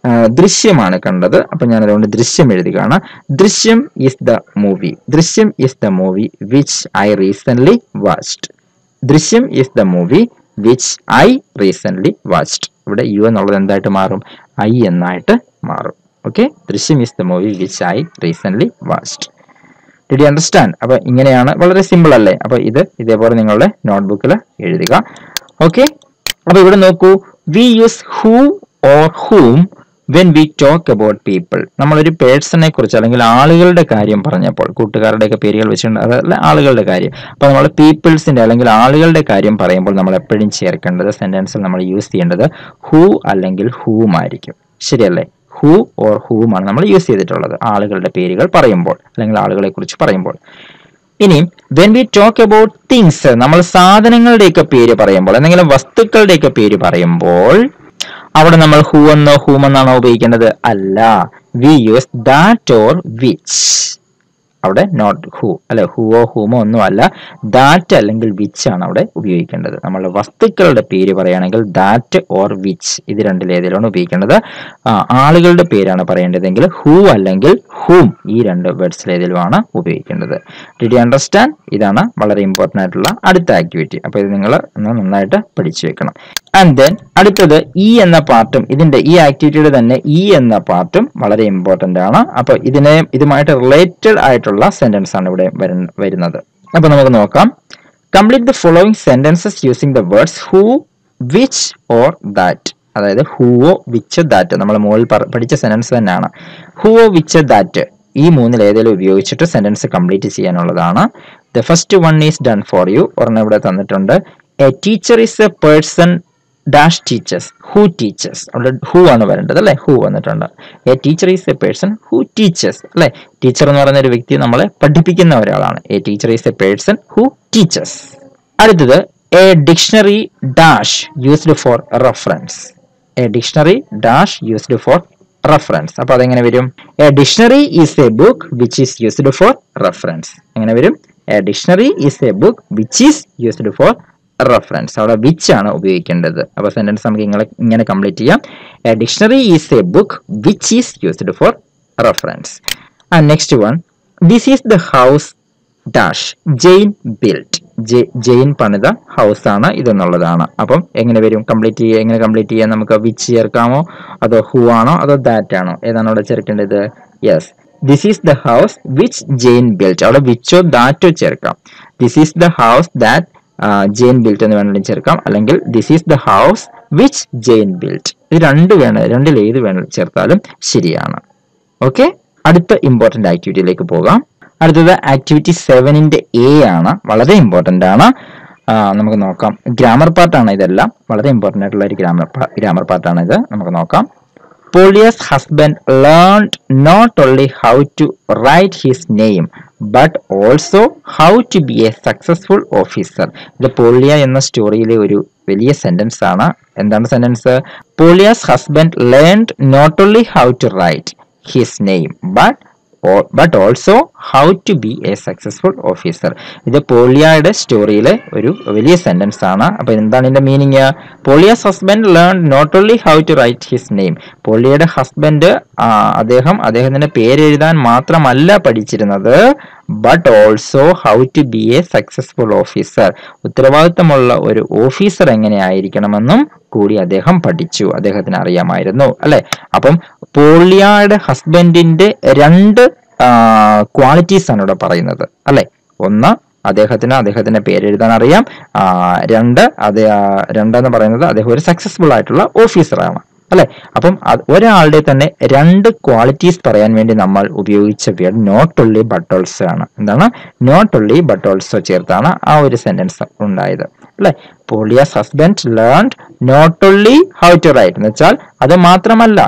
ആ, ദൃശ്യമാണ് കണ്ടത് അപ്പൊ ഞാൻ അതുകൊണ്ട് ദൃശ്യം എഴുതുകയാണ് Drishyam is the movie Drishyam is the movie which I recent watched Drishyam is the movie which I recent watched ഇവിടെ യു എന്നുള്ളത് എന്തായിട്ട് മാറും ഐ എന്നായിട്ട് മാറും okay Drishyam is the movie which I recent watched did you understand അപ്പൊ ഇങ്ങനെയാണ് വളരെ സിമ്പിൾ അല്ലേ അപ്പൊ ഇത് ഇതേപോലെ നിങ്ങളുടെ നോട്ട്ബുക്കിൽ എഴുതുക ഓക്കെ അപ്പൊ ഇവിടെ നോക്കൂ we use who or whom when we talk about people നമ്മളൊരു പേഴ്സണെ കുറിച്ച് അല്ലെങ്കിൽ ആളുകളുടെ കാര്യം പറഞ്ഞപ്പോൾ കൂട്ടുകാരുടെയൊക്കെ പേരുകൾ വെച്ചിട്ടുണ്ട് അതല്ല ആളുകളുടെ കാര്യം അപ്പൊ നമ്മൾ പീപ്പിൾസിന്റെ അല്ലെങ്കിൽ ആളുകളുടെ കാര്യം പറയുമ്പോൾ നമ്മൾ എപ്പോഴും ചേർക്കേണ്ടത് സെന്റൻസിൽ നമ്മൾ യൂസ് ചെയ്യേണ്ടത് ഹൂ അല്ലെങ്കിൽ ഹൂം ആയിരിക്കും ശരിയല്ലേ ഹൂ ഓർ ഹൂമാണ് നമ്മൾ യൂസ് ചെയ്തിട്ടുള്ളത് ആളുകളുടെ പേരുകൾ പറയുമ്പോൾ അല്ലെങ്കിൽ ആളുകളെ കുറിച്ച് പറയുമ്പോൾ ഇനി when we talk about things നമ്മൾ സാധനങ്ങളുടെയൊക്കെ പേര് പറയുമ്പോൾ എന്തെങ്കിലും വസ്തുക്കളുടെയൊക്കെ പേര് പറയുമ്പോൾ അവിടെ നമ്മൾ ഹൂ എന്നോ ഹൂം എന്നാണോ ഉപയോഗിക്കേണ്ടത് അല്ല we use that or which അവിടെ നോട്ട് ഹൂ അല്ലെ ഹൂവോ ഹൂമോ ഒന്നും അല്ല ദാറ്റ് അല്ലെങ്കിൽ വിച്ച് ആണ് അവിടെ ഉപയോഗിക്കേണ്ടത് നമ്മൾ വസ്തുക്കളുടെ പേര് പറയുകയാണെങ്കിൽ ദാറ്റ് ഓർ വിച്ച് ഇത് രണ്ടിലേതിലാണ് ഉപയോഗിക്കേണ്ടത് ആ, ആളുകളുടെ പേരാണ് പറയേണ്ടതെങ്കിൽ ഹൂ അല്ലെങ്കിൽ ഹൂം ഈ രണ്ട് വേർഡ്സിലേതിലുമാണ് ഉപയോഗിക്കേണ്ടത് ഡിഡ് യു അണ്ടർസ്റ്റാൻഡ് ഇതാണ് വളരെ ഇമ്പോർട്ടൻ്റ് ആയിട്ടുള്ള അടുത്ത ആക്ടിവിറ്റി അപ്പോൾ ഇത് നിങ്ങൾ ഒന്ന് നന്നായിട്ട് പഠിച്ചു വെക്കണം ആൻഡ് ദെൻ അടുത്തത് ഇ എന്ന പാർട്ടും ഇതിന്റെ ഈ ആക്ടിവിറ്റിയുടെ തന്നെ ഇ എന്ന പാർട്ടും വളരെ ഇമ്പോർട്ടന്റ് ആണ് അപ്പൊ ഇതിനെ ഇതുമായിട്ട് റിലേറ്റഡ് ആയിട്ടുള്ള സെന്റൻസ് ആണ് ഇവിടെ വരുന്ന- വരുന്നത് അപ്പൊ നമുക്ക് നോക്കാം complete the following sentences using the words who which or that അതായത് ഹൂവോ വിച്ച് ദാറ്റ് നമ്മൾ മുകളിൽ പറ- പഠിച്ച സെന്റൻസ് തന്നെയാണ് ഹൂവോ വിച്ച് ദാറ്റ് ഈ മൂന്നിൽ ഏതെങ്കിലും ഉപയോഗിച്ചിട്ട് സെന്റൻസ് കംപ്ലീറ്റ് ചെയ്യാനുള്ളതാണ് the first one is done for you ഒരെണ്ണം ഇവിടെ തന്നിട്ടുണ്ട് a teacher is a person dash teaches who teaches അവിടെ ഹൂ ആണ് വരേണ്ടത് അല്ലെ ഹൂ വന്നിട്ടുണ്ട് a teacher is a person who teaches അല്ലെ ടീച്ചർ എന്ന് പറയുന്ന ഒരു വ്യക്തി നമ്മളെ പഠിപ്പിക്കുന്ന ഒരാളാണ് a teacher is a person who teaches അടുത്തത് a dictionary dash used for reference a dictionary dash used for reference അപ്പൊ അതെങ്ങനെ വരും a dictionary is a book which is used for reference എങ്ങനെ വരും a dictionary is a book which is used for reference അവിടെ which ആണ് ഉപയോഗിക്കേണ്ടത് അപ്പൊ sentence നമുക്ക് ഇങ്ങനെ ഇങ്ങനെ കംപ്ലീറ്റ് ചെയ്യാം a dictionary is a book which is used for reference and next one this is the house dash Jane built Jane പണിത house ആണ് ഇതെന്നുള്ളതാണ് അപ്പം എങ്ങനെ വരും കംപ്ലീറ്റ് ചെയ്യുക എങ്ങനെ കംപ്ലീറ്റ് ചെയ്യാൻ നമുക്ക് വിച്ച് ചേർക്കാമോ അതോ ഹൂ ആണോ അതോ ദാറ്റ് ആണോ ഏതാണ് അവിടെ ചേർക്കേണ്ടത് yes this is the house which Jane built അവിടെ വിച്ചോ ദാറ്റോ ചേർക്കാം this is the house that Jane built എന്ന് വേണമെങ്കിലും ചേർക്കാം അല്ലെങ്കിൽ this is the house which Jane built ഇത് രണ്ട് വേണം രണ്ടിൽ ഏത് വേണമെങ്കിലും ചേർത്താലും ശരിയാണ് ഓക്കെ അടുത്ത ഇമ്പോർട്ടന്റ് ആക്ടിവിറ്റിയിലേക്ക് പോകാം അടുത്തത് ആക്ടിവിറ്റി സെവനിന്റെ എ ആണ് വളരെ ഇമ്പോർട്ടന്റ് ആണ് ആ, നമുക്ക് നോക്കാം ഗ്രാമർ പാർട്ടാണ് ഇതെല്ലാം വളരെ ഇമ്പോർട്ടന്റ് ആയിട്ടുള്ള ഒരു ഗ്രാമർ ഗ്രാമർ പാർട്ടാണ് ഇത് നമുക്ക് നോക്കാം Polya's husband learned not only how to write his name but also how to be a successful officer ഇത് പോളിയ എന്ന സ്റ്റോറിയിലെ ഒരു വലിയ സെന്റൻസ് ആണ് എന്താണ് sentence Polya's husband learned not only how to write his name but but also how to be a successful officer ഇത് പോളിയയുടെ സ്റ്റോറിയിലെ ഒരു വലിയ സെന്റൻസ് ആണ് അപ്പൊ എന്താണ് ഇതിന്റെ meaning Polya's husband learn not only how to write his name പോളിയയുടെ husband അദ്ദേഹം അദ്ദേഹത്തിന്റെ പേര് എഴുതാൻ മാത്രമല്ല പഠിച്ചിരുന്നത് but also how to be a successful officer ഉത്തരവാദിത്തമുള്ള ഒരു ഓഫീസർ എങ്ങനെയായിരിക്കണമെന്നും കൂടി അദ്ദേഹം പഠിച്ചു അദ്ദേഹത്തിന് അറിയാമായിരുന്നു അല്ലെ അപ്പം പോളിയയുടെ ഹസ്ബൻഡിന്റെ രണ്ട് ക്വാളിറ്റീസ് ആണ് ഇവിടെ പറയുന്നത് അല്ലെ ഒന്ന് അദ്ദേഹത്തിന് അദ്ദേഹത്തിന്റെ പേര് എഴുതാൻ അറിയാം ആ, രണ്ട് അതേ ആ, രണ്ടെന്ന് പറയുന്നത് അദ്ദേഹം ഒരു സക്സസ്ഫുൾ ആയിട്ടുള്ള ഓഫീസറാണ് അല്ലെ അപ്പം അത് ഒരാളുടെ തന്നെ രണ്ട് ക്വാളിറ്റീസ് പറയാൻ വേണ്ടി നമ്മൾ ഉപയോഗിച്ച word not only but also ആണ് എന്താണ് നോട്ട് ഒള്ളി ബട്ട് ഓൾസോ ചേർത്താണ് ആ ഒരു സെന്റൻസ് ഉണ്ടായത് അല്ലെ Polya's husband learn not only how to write എന്ന് വെച്ചാൽ അത് മാത്രമല്ല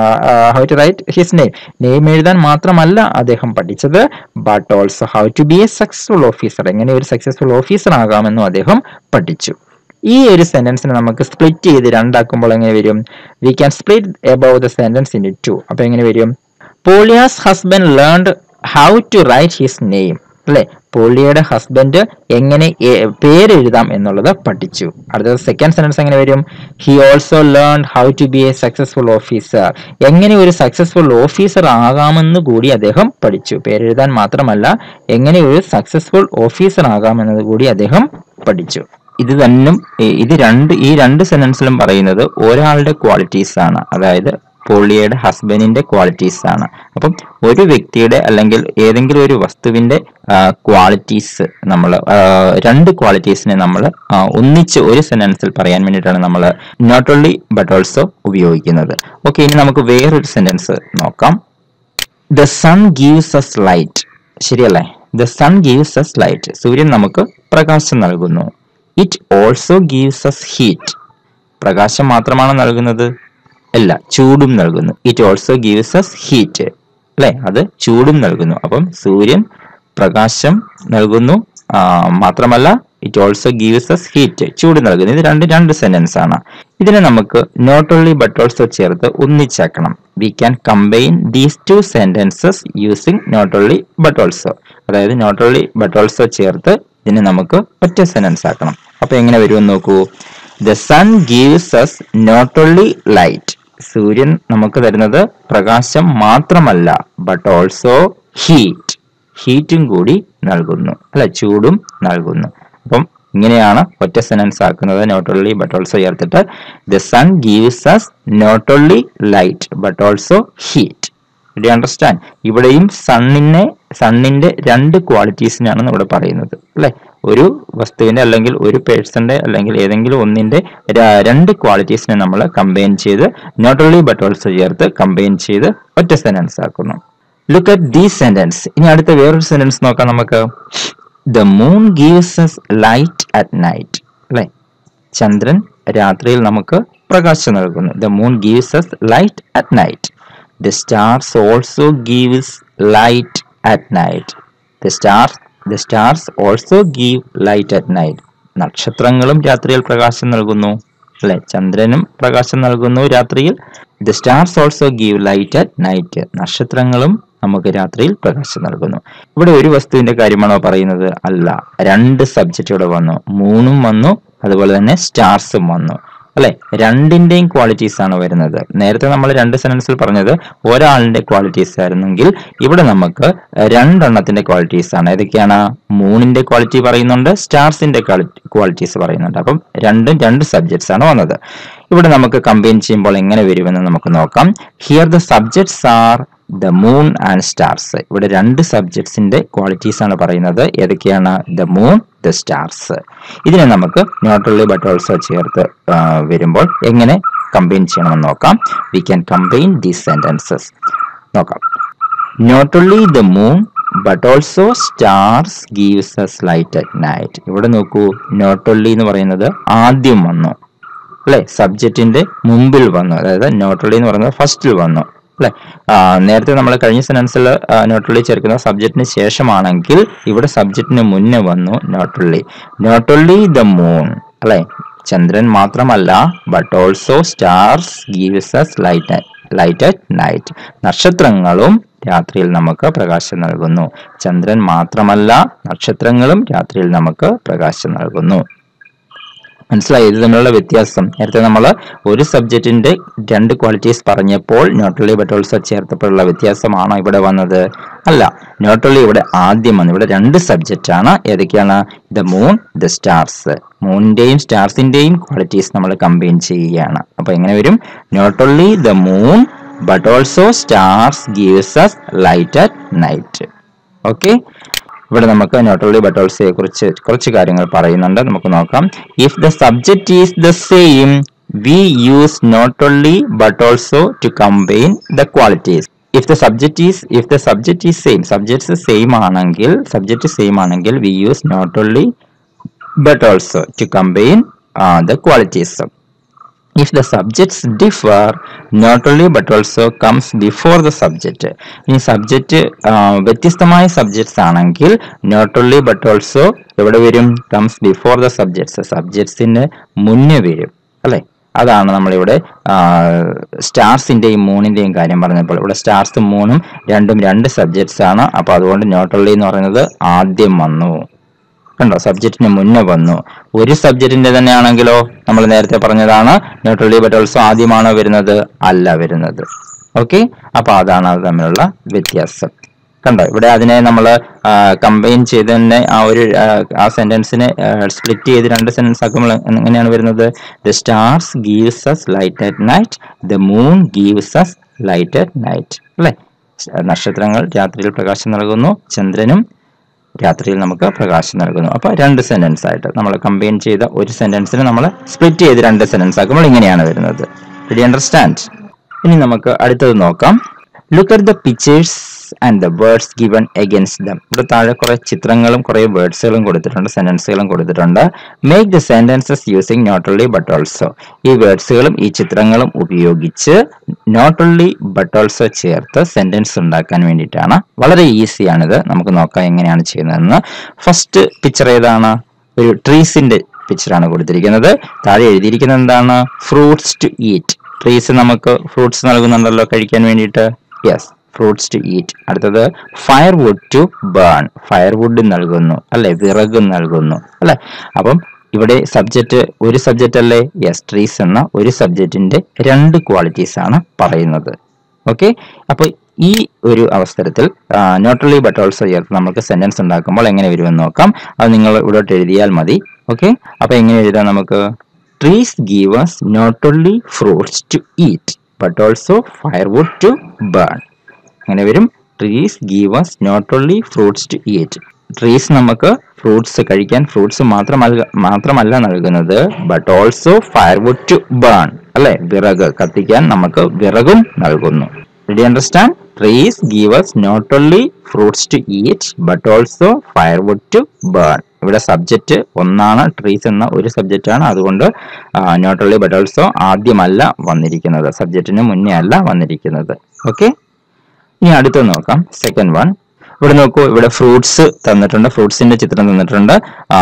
how to write his name name എഴുതാൻ മാത്രമല്ല അദ്ദേഹം പഠിച്ചത് but also how to be a successful officer എങ്ങനെ ഒരു സക്സസ്ഫുൾ ഓഫീസർ ആകാമെന്നും അദ്ദേഹം പഠിച്ചു ഈ ഒരു സെന്റൻസിനെ നമുക്ക് സ്പ്ലിറ്റ് ചെയ്ത് രണ്ടാക്കുമ്പോൾ എങ്ങനെ വരും we can split above the sentence into അപ്പൊ എങ്ങനെ വരും Polya's husband learned how to write his name അല്ലെ പോളിയയുടെ ഹസ്ബൻഡ് എങ്ങനെ എ- പേരെഴുതാം എന്നുള്ളത് പഠിച്ചു അടുത്തത് സെക്കൻഡ് സെന്റൻസ് എങ്ങനെ വരും he also learn how to be a successful officer എങ്ങനെ ഒരു സക്സസ്ഫുൾ ഓഫീസർ ആകാമെന്ന് കൂടി അദ്ദേഹം പഠിച്ചു പേരെഴുതാൻ മാത്രമല്ല എങ്ങനെ ഒരു സക്സസ്ഫുൾ ഓഫീസർ ആകാമെന്നത് കൂടി അദ്ദേഹം പഠിച്ചു ഇത് തന്നെ ഇത് രണ്ട് ഈ രണ്ട് സെന്റൻസിലും പറയുന്നത് ഒരാളുടെ ക്വാളിറ്റീസ് ആണ് അതായത് പോളിയയുടെ ഹസ്ബൻഡിന്റെ ക്വാളിറ്റീസ് ആണ് അപ്പം ഒരു വ്യക്തിയുടെ അല്ലെങ്കിൽ ഏതെങ്കിലും ഒരു വസ്തുവിന്റെ ക്വാളിറ്റീസ് നമ്മൾ രണ്ട് ക്വാളിറ്റീസിനെ നമ്മൾ ഒന്നിച്ച് ഒരു സെന്റൻസിൽ പറയാൻ വേണ്ടിയിട്ടാണ് നമ്മൾ നോട്ട് ഓൺലി ബട്ട് ഓൾസോ ഉപയോഗിക്കുന്നത് ഓക്കെ ഇനി നമുക്ക് വേറൊരു സെന്റൻസ് നോക്കാം the sun gives us light ശരിയല്ലേ the sun gives us light സൂര്യൻ നമുക്ക് പ്രകാശം നൽകുന്നു it also gives us heat പ്രകാശം മാത്രമാണ് നൽകുന്നത് അല്ല ചൂടും നൽകുന്നു it also gives us heat അല്ലെ അത് ചൂടും നൽകുന്നു അപ്പം സൂര്യൻ പ്രകാശം നൽകുന്നു ആ, മാത്രമല്ല it also gives us heat ചൂട് നൽകുന്നു ഇത് രണ്ട് രണ്ട് സെന്റൻസ് ആണ് ഇതിനെ നമുക്ക് നോട്ട് ഓൺലി ബട്ട് ഓൾസോ ചേർത്ത് ഒന്നിച്ചാക്കണം we can combine these two sentences using not only but also അതായത് നോട്ട് ഓൺലി ബട്ട് ഓൾസോ ചേർത്ത് ഇതിനെ നമുക്ക് ഒറ്റ സെന്റൻസ് ആക്കണം അപ്പൊ എങ്ങനെ വരുമെന്ന് നോക്കൂ the sun gives us not only light സൂര്യൻ നമുക്ക് തരുന്നത് പ്രകാശം മാത്രമല്ല ബട്ട് ഓൾസോ ഹീറ്റ് ഹീറ്റും കൂടി നൽകുന്നു അല്ല ചൂടും നൽകുന്നു അപ്പം ഇങ്ങനെയാണ് ഒറ്റ സെനൻസ് ആക്കുന്നത് നോട്ട് ഓൺലി ബട്ട് ഓൾസോ ചേർത്തിട്ട് the sun gives us not only light but also heat do understand ഇവിടെയും സണ്ണിനെ സണ്ണിന്റെ രണ്ട് ക്വാളിറ്റീസിനാണ് ഇവിടെ പറയുന്നത് അല്ലെ ഒരു വസ്തുവിന്റെ അല്ലെങ്കിൽ ഒരു പേഴ്സന്റെ അല്ലെങ്കിൽ ഏതെങ്കിലും ഒന്നിന്റെ ര- രണ്ട് ക്വാളിറ്റീസിനെ നമ്മൾ കമ്പൈൻ ചെയ്ത് നോട്ട് ഓൺലി ബട്ട് ഓൾസോ ചേർത്ത് കമ്പൈൻ ചെയ്ത് ഒറ്റ സെന്റൻസ് ആക്കുന്നു ലുക്ക് അറ്റ് ദീസ് സെന്റൻസ് ഇനി അടുത്ത വേറൊരു സെന്റൻസ് നോക്കാം നമുക്ക് the moon gives us light at night അല്ലെ ചന്ദ്രൻ രാത്രിയിൽ നമുക്ക് പ്രകാശം നൽകുന്നു the moon gives us light at night the stars also gives light at night the stars the stars also give light at night നക്ഷത്രങ്ങളും രാത്രിയിൽ പ്രകാശം നൽകുന്നു അല്ലെ ചന്ദ്രനും പ്രകാശം നൽകുന്നു രാത്രിയിൽ the stars also give light at night നക്ഷത്രങ്ങളും നമുക്ക് രാത്രിയിൽ പ്രകാശം നൽകുന്നു ഇവിടെ ഒരു വസ്തുവിന്റെ കാര്യമാണോ പറയുന്നത് അല്ല രണ്ട് സബ്ജക്റ്റ് ഇവിടെ വന്നു മൂണും വന്നു അതുപോലെ തന്നെ സ്റ്റാർസും വന്നു അല്ലെ രണ്ടിന്റെയും ക്വാളിറ്റീസ് ആണ് വരുന്നത് നേരത്തെ നമ്മൾ രണ്ട് സെന്റൻസിൽ പറഞ്ഞത് ഒരാളിന്റെ ക്വാളിറ്റീസ് ആയിരുന്നെങ്കിൽ ഇവിടെ നമുക്ക് രണ്ടെണ്ണത്തിന്റെ ക്വാളിറ്റീസ് ആണ് ഏതൊക്കെയാണ് മൂണിന്റെ ക്വാളിറ്റി പറയുന്നുണ്ട് സ്റ്റാർസിന്റെ ക്വാളിറ്റീസ് പറയുന്നുണ്ട് അപ്പം രണ്ടും രണ്ട് സബ്ജക്ട്സ് ആണ് വന്നത് ഇവിടെ നമുക്ക് കമ്പൈൻ ചെയ്യുമ്പോൾ എങ്ങനെ വരുമെന്ന് നമുക്ക് നോക്കാം here the subjects are the moon and stars ഇവിടെ രണ്ട് സബ്ജക്ട്സിന്റെ ക്വാളിറ്റീസ് ആണ് പറയുന്നത് ഏതൊക്കെയാണ് ദ മൂൺ ദ സ്റ്റാർസ് ഇതിനെ നമുക്ക് നോട്ട് ഓൺലി ബട്ട് ഓൾസോ ചേർത്ത് ആ, വരുമ്പോൾ എങ്ങനെ കമ്പൈൻ ചെയ്യണമെന്ന് നോക്കാം we can combine these sentences നോക്കാം not only the moon but also stars gives us light at night ഇവിടെ നോക്കൂ നോട്ട് ഓൺലി എന്ന് പറയുന്നത് ആദ്യം വന്നു അല്ലെ സബ്ജക്റ്റിന്റെ മുമ്പിൽ വന്നു അതായത് നോട്ടുള്ളി എന്ന് പറയുന്നത് ഫസ്റ്റിൽ വന്നു അല്ലെ നേരത്തെ നമ്മൾ കഴിഞ്ഞ സെനൻസിൽ നോട്ടുള്ളി ചേർക്കുന്ന സബ്ജക്റ്റിന് ശേഷമാണെങ്കിൽ ഇവിടെ സബ്ജക്റ്റിന് മുന്നേ വന്നു നോട്ടുള്ളി നോട്ടുള്ളി ദ മൂൺ അല്ലെ ചന്ദ്രൻ മാത്രമല്ല but also stars gives us light light at night നക്ഷത്രങ്ങളും രാത്രിയിൽ നമുക്ക് പ്രകാശം നൽകുന്നു ചന്ദ്രൻ മാത്രമല്ല നക്ഷത്രങ്ങളും രാത്രിയിൽ നമുക്ക് പ്രകാശം നൽകുന്നു മനസ്സിലായി ഇത് തമ്മിലുള്ള വ്യത്യാസം നേരത്തെ നമ്മൾ ഒരു സബ്ജക്റ്റിന്റെ രണ്ട് ക്വാളിറ്റീസ് പറഞ്ഞപ്പോൾ നോട്ടലി ബട്ട് ഓൾസോ ചേർത്തപ്പോഴുള്ള വ്യത്യാസമാണോ ഇവിടെ വന്നത് അല്ല നോട്ടലി ഇവിടെ ആദ്യം വന്നു ഇവിടെ രണ്ട് സബ്ജക്റ്റ് ആണ് ഏതൊക്കെയാണ് ദ മൂൺ ദ സ്റ്റാർസ് മൂണിന്റെയും സ്റ്റാർസിന്റെയും ക്വാളിറ്റീസ് നമ്മൾ കമ്പൈൻ ചെയ്യുകയാണ് അപ്പൊ എങ്ങനെ വരും not only the moon but also stars gives us light at night okay ഇവിടെ നമുക്ക് നോട്ട് ഓൺലി ബട്ട് ഓൾസോയെ കുറിച്ച് കുറച്ച് കാര്യങ്ങൾ പറയുന്നുണ്ട് നമുക്ക് നോക്കാം if the subject is the same we use not only but also to combine the qualities if the subject is if the subject is same subjects same ആണെങ്കിൽ subject same ആണെങ്കിൽ we use not only but also to combine the qualities if the subjects differ not only but also comes before the subject ഇനി subject വ്യത്യസ്തമായ subjects ആണെങ്കിൽ not only but also എവിടെ വരും comes before the subjects സബ്ജക്ട്സിന് മുന്നേ വരും അല്ലെ അതാണ് നമ്മളിവിടെ സ്റ്റാർസിന്റെയും മൂണിന്റെയും കാര്യം പറഞ്ഞപ്പോൾ ഇവിടെ സ്റ്റാർസും മൂണും രണ്ടും രണ്ട് സബ്ജക്ട്സ് ആണ് അപ്പൊ അതുകൊണ്ട് നോട്ടള്ളി എന്ന് പറയുന്നത് ആദ്യം വന്നു കണ്ടോ സബ്ജക്റ്റിന് മുന്നേ വന്നു ഒരു സബ്ജക്റ്റിന്റെ തന്നെയാണെങ്കിലോ നമ്മൾ നേരത്തെ പറഞ്ഞതാണ് ന്യൂട്രലി ബട്ട് ഓൾസോ ആദ്യമാണോ വരുന്നത് അല്ല വരുന്നത് ഓക്കെ അപ്പൊ അതാണ് അത് തമ്മിലുള്ള വ്യത്യാസം കണ്ടോ ഇവിടെ അതിനെ നമ്മൾ കമ്പൈൻ ചെയ്ത് തന്നെ ആ ഒരു ആ, ആ സെന്റൻസിനെ സ്പ്ലിറ്റ് ചെയ്ത് രണ്ട് സെന്റൻസ് ആക്കുമ്പോൾ എങ്ങനെയാണ് വരുന്നത് the stars gives us light at night the moon gives us light at night അല്ലെ നക്ഷത്രങ്ങൾ രാത്രിയിൽ പ്രകാശം നൽകുന്നു ചന്ദ്രനും രാത്രിയിൽ നമുക്ക് പ്രകാശം നൽകുന്നു അപ്പൊ രണ്ട് സെന്റൻസ് ആയിട്ട് നമ്മൾ കമ്പൈൻ ചെയ്ത ഒരു സെന്റൻസിന് നമ്മൾ സ്പ്ലിറ്റ് ചെയ്ത് രണ്ട് സെന്റൻസ് ആക്കുമ്പോൾ ഇങ്ങനെയാണ് വരുന്നത് ഡി അണ്ടർസ്റ്റാൻഡ് ഇനി നമുക്ക് അടുത്തത് നോക്കാം look at the pictures and the words given against them ഇവിടെ താഴെ കുറെ ചിത്രങ്ങളും കുറെ വേർഡ്സുകളും കൊടുത്തിട്ടുണ്ട് സെന്റൻസുകളും കൊടുത്തിട്ടുണ്ട് make the sentences using not only but also ഈ വേർഡ്സുകളും ഈ ചിത്രങ്ങളും ഉപയോഗിച്ച് നോട്ട് ഓൺലി ബട്ട് ഓൾസോ ചേർത്ത് സെന്റൻസ് ഉണ്ടാക്കാൻ വേണ്ടിയിട്ടാണ് വളരെ ഈസിയാണിത് നമുക്ക് നോക്കാം എങ്ങനെയാണ് ചെയ്യുന്നതെന്ന് ഫസ്റ്റ് പിക്ചർ ഏതാണ് ഒരു ട്രീസിന്റെ പിക്ചറാണ് കൊടുത്തിരിക്കുന്നത് താഴെ എഴുതിയിരിക്കുന്നത് എന്താണ് ഫ്രൂട്ട്സ് ടു ഈറ്റ് ട്രീസ് നമുക്ക് ഫ്രൂട്ട്സ് നൽകുന്നുണ്ടല്ലോ കഴിക്കാൻ വേണ്ടിയിട്ട് യെസ് ഫ്രൂട്ട്സ് ടു ഈറ്റ് അടുത്തത് firewood to burn firewood നൽകുന്നു അല്ലെ വിറക് നൽകുന്നു അല്ലെ അപ്പം ഇവിടെ സബ്ജക്റ്റ് ഒരു സബ്ജക്റ്റ് അല്ലേ യെസ് ട്രീസ് എന്ന ഒരു സബ്ജക്റ്റിന്റെ രണ്ട് ക്വാളിറ്റീസ് ആണ് പറയുന്നത് ഓക്കെ അപ്പൊ ഈ ഒരു അവസരത്തിൽ നോട്ടലി ബട്ട് ഓൾസോ ചേർത്ത് നമുക്ക് സെന്റൻസ് ഉണ്ടാക്കുമ്പോൾ എങ്ങനെ വരുമെന്ന് നോക്കാം അത് നിങ്ങൾ ഇവിടോട്ട് എഴുതിയാൽ മതി ഓക്കെ അപ്പൊ എങ്ങനെ എഴുതാം നമുക്ക് trees give us not only fruits to eat but also firewood to burn അങ്ങനെ വരും trees give us not only fruits to eat trees നമുക്ക് ഫ്രൂട്ട്സ് കഴിക്കാൻ ഫ്രൂട്ട്സ് മാത്രമല്ല മാത്രമല്ല നൽകുന്നത് but also firewood to burn അല്ലെ വിറക് കത്തിക്കാൻ നമുക്ക് വിറകും നൽകുന്നു do understand trees give us not only fruits to eat but also firewood to burn ഇവിടെ സബ്ജക്റ്റ് ഒന്നാണ് ട്രീസ് എന്ന ഒരു സബ്ജക്റ്റ് ആണ് അതുകൊണ്ട് നോട്ട് ഓൺലി ബട്ട് ഓൾസോ ആദ്യമല്ല വന്നിരിക്കുന്നത് സബ്ജക്റ്റിന് മുന്നേ അല്ല വന്നിരിക്കുന്നത് ഓക്കെ ഇനി അടുത്ത നോക്കാം സെക്കൻഡ് വൺ ഇവിടെ നോക്കൂ ഇവിടെ ഫ്രൂട്ട്സ് തന്നിട്ടുണ്ട് ഫ്രൂട്ട്സിന്റെ ചിത്രം തന്നിട്ടുണ്ട്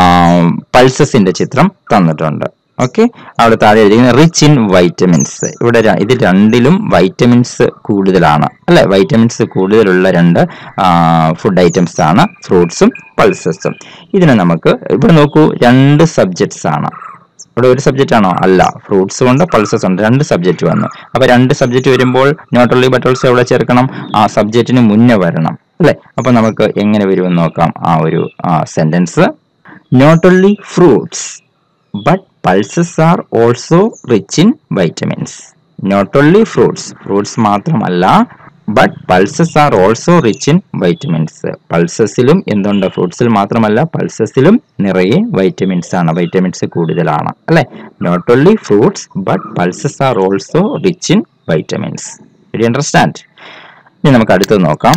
പൾസസിന്റെ ചിത്രം തന്നിട്ടുണ്ട് ഓക്കെ അവിടെ താഴെ എഴുതിയിരിക്കുന്നത് റിച്ച് ഇൻ വൈറ്റമിൻസ് ഇവിടെ ര- ഇത് രണ്ടിലും വൈറ്റമിൻസ് കൂടുതലാണ് അല്ലെ വൈറ്റമിൻസ് കൂടുതലുള്ള രണ്ട് ഫുഡ് ഐറ്റംസ് ആണ് ഫ്രൂട്ട്സും പൾസസും ഇതിനെ നമുക്ക് ഇവിടെ നോക്കൂ രണ്ട് സബ്ജക്ട്സ് ആണ് ഇവിടെ ഒരു സബ്ജക്റ്റ് ആണോ അല്ല ഫ്രൂട്ട്സ് ഉണ്ട് പൾസസ് ഉണ്ട് രണ്ട് സബ്ജക്റ്റ് വന്നു അപ്പൊ രണ്ട് സബ്ജക്റ്റ് വരുമ്പോൾ നോട്ട് ഓൺലി ബട്ട് ഓൾസോ എവിടെ ചേർക്കണം ആ സബ്ജക്റ്റിന് മുന്നേ വരണം അല്ലെ അപ്പൊ നമുക്ക് എങ്ങനെ വരുമെന്ന് നോക്കാം ആ ഒരു sentence not only fruits but pulses are also rich in vitamins not only fruits fruits മാത്രമല്ല but pulses are also rich in vitamins പൾസസിലും എന്തുണ്ട് ഫ്രൂട്ട്സിൽ മാത്രമല്ല പൾസസിലും നിറയെ വൈറ്റമിൻസ് ആണ് വൈറ്റമിൻസ് കൂടുതലാണ് അല്ലെ not only fruits but pulses are also rich in vitamins understand ഇനി നമുക്ക് അടുത്തത് നോക്കാം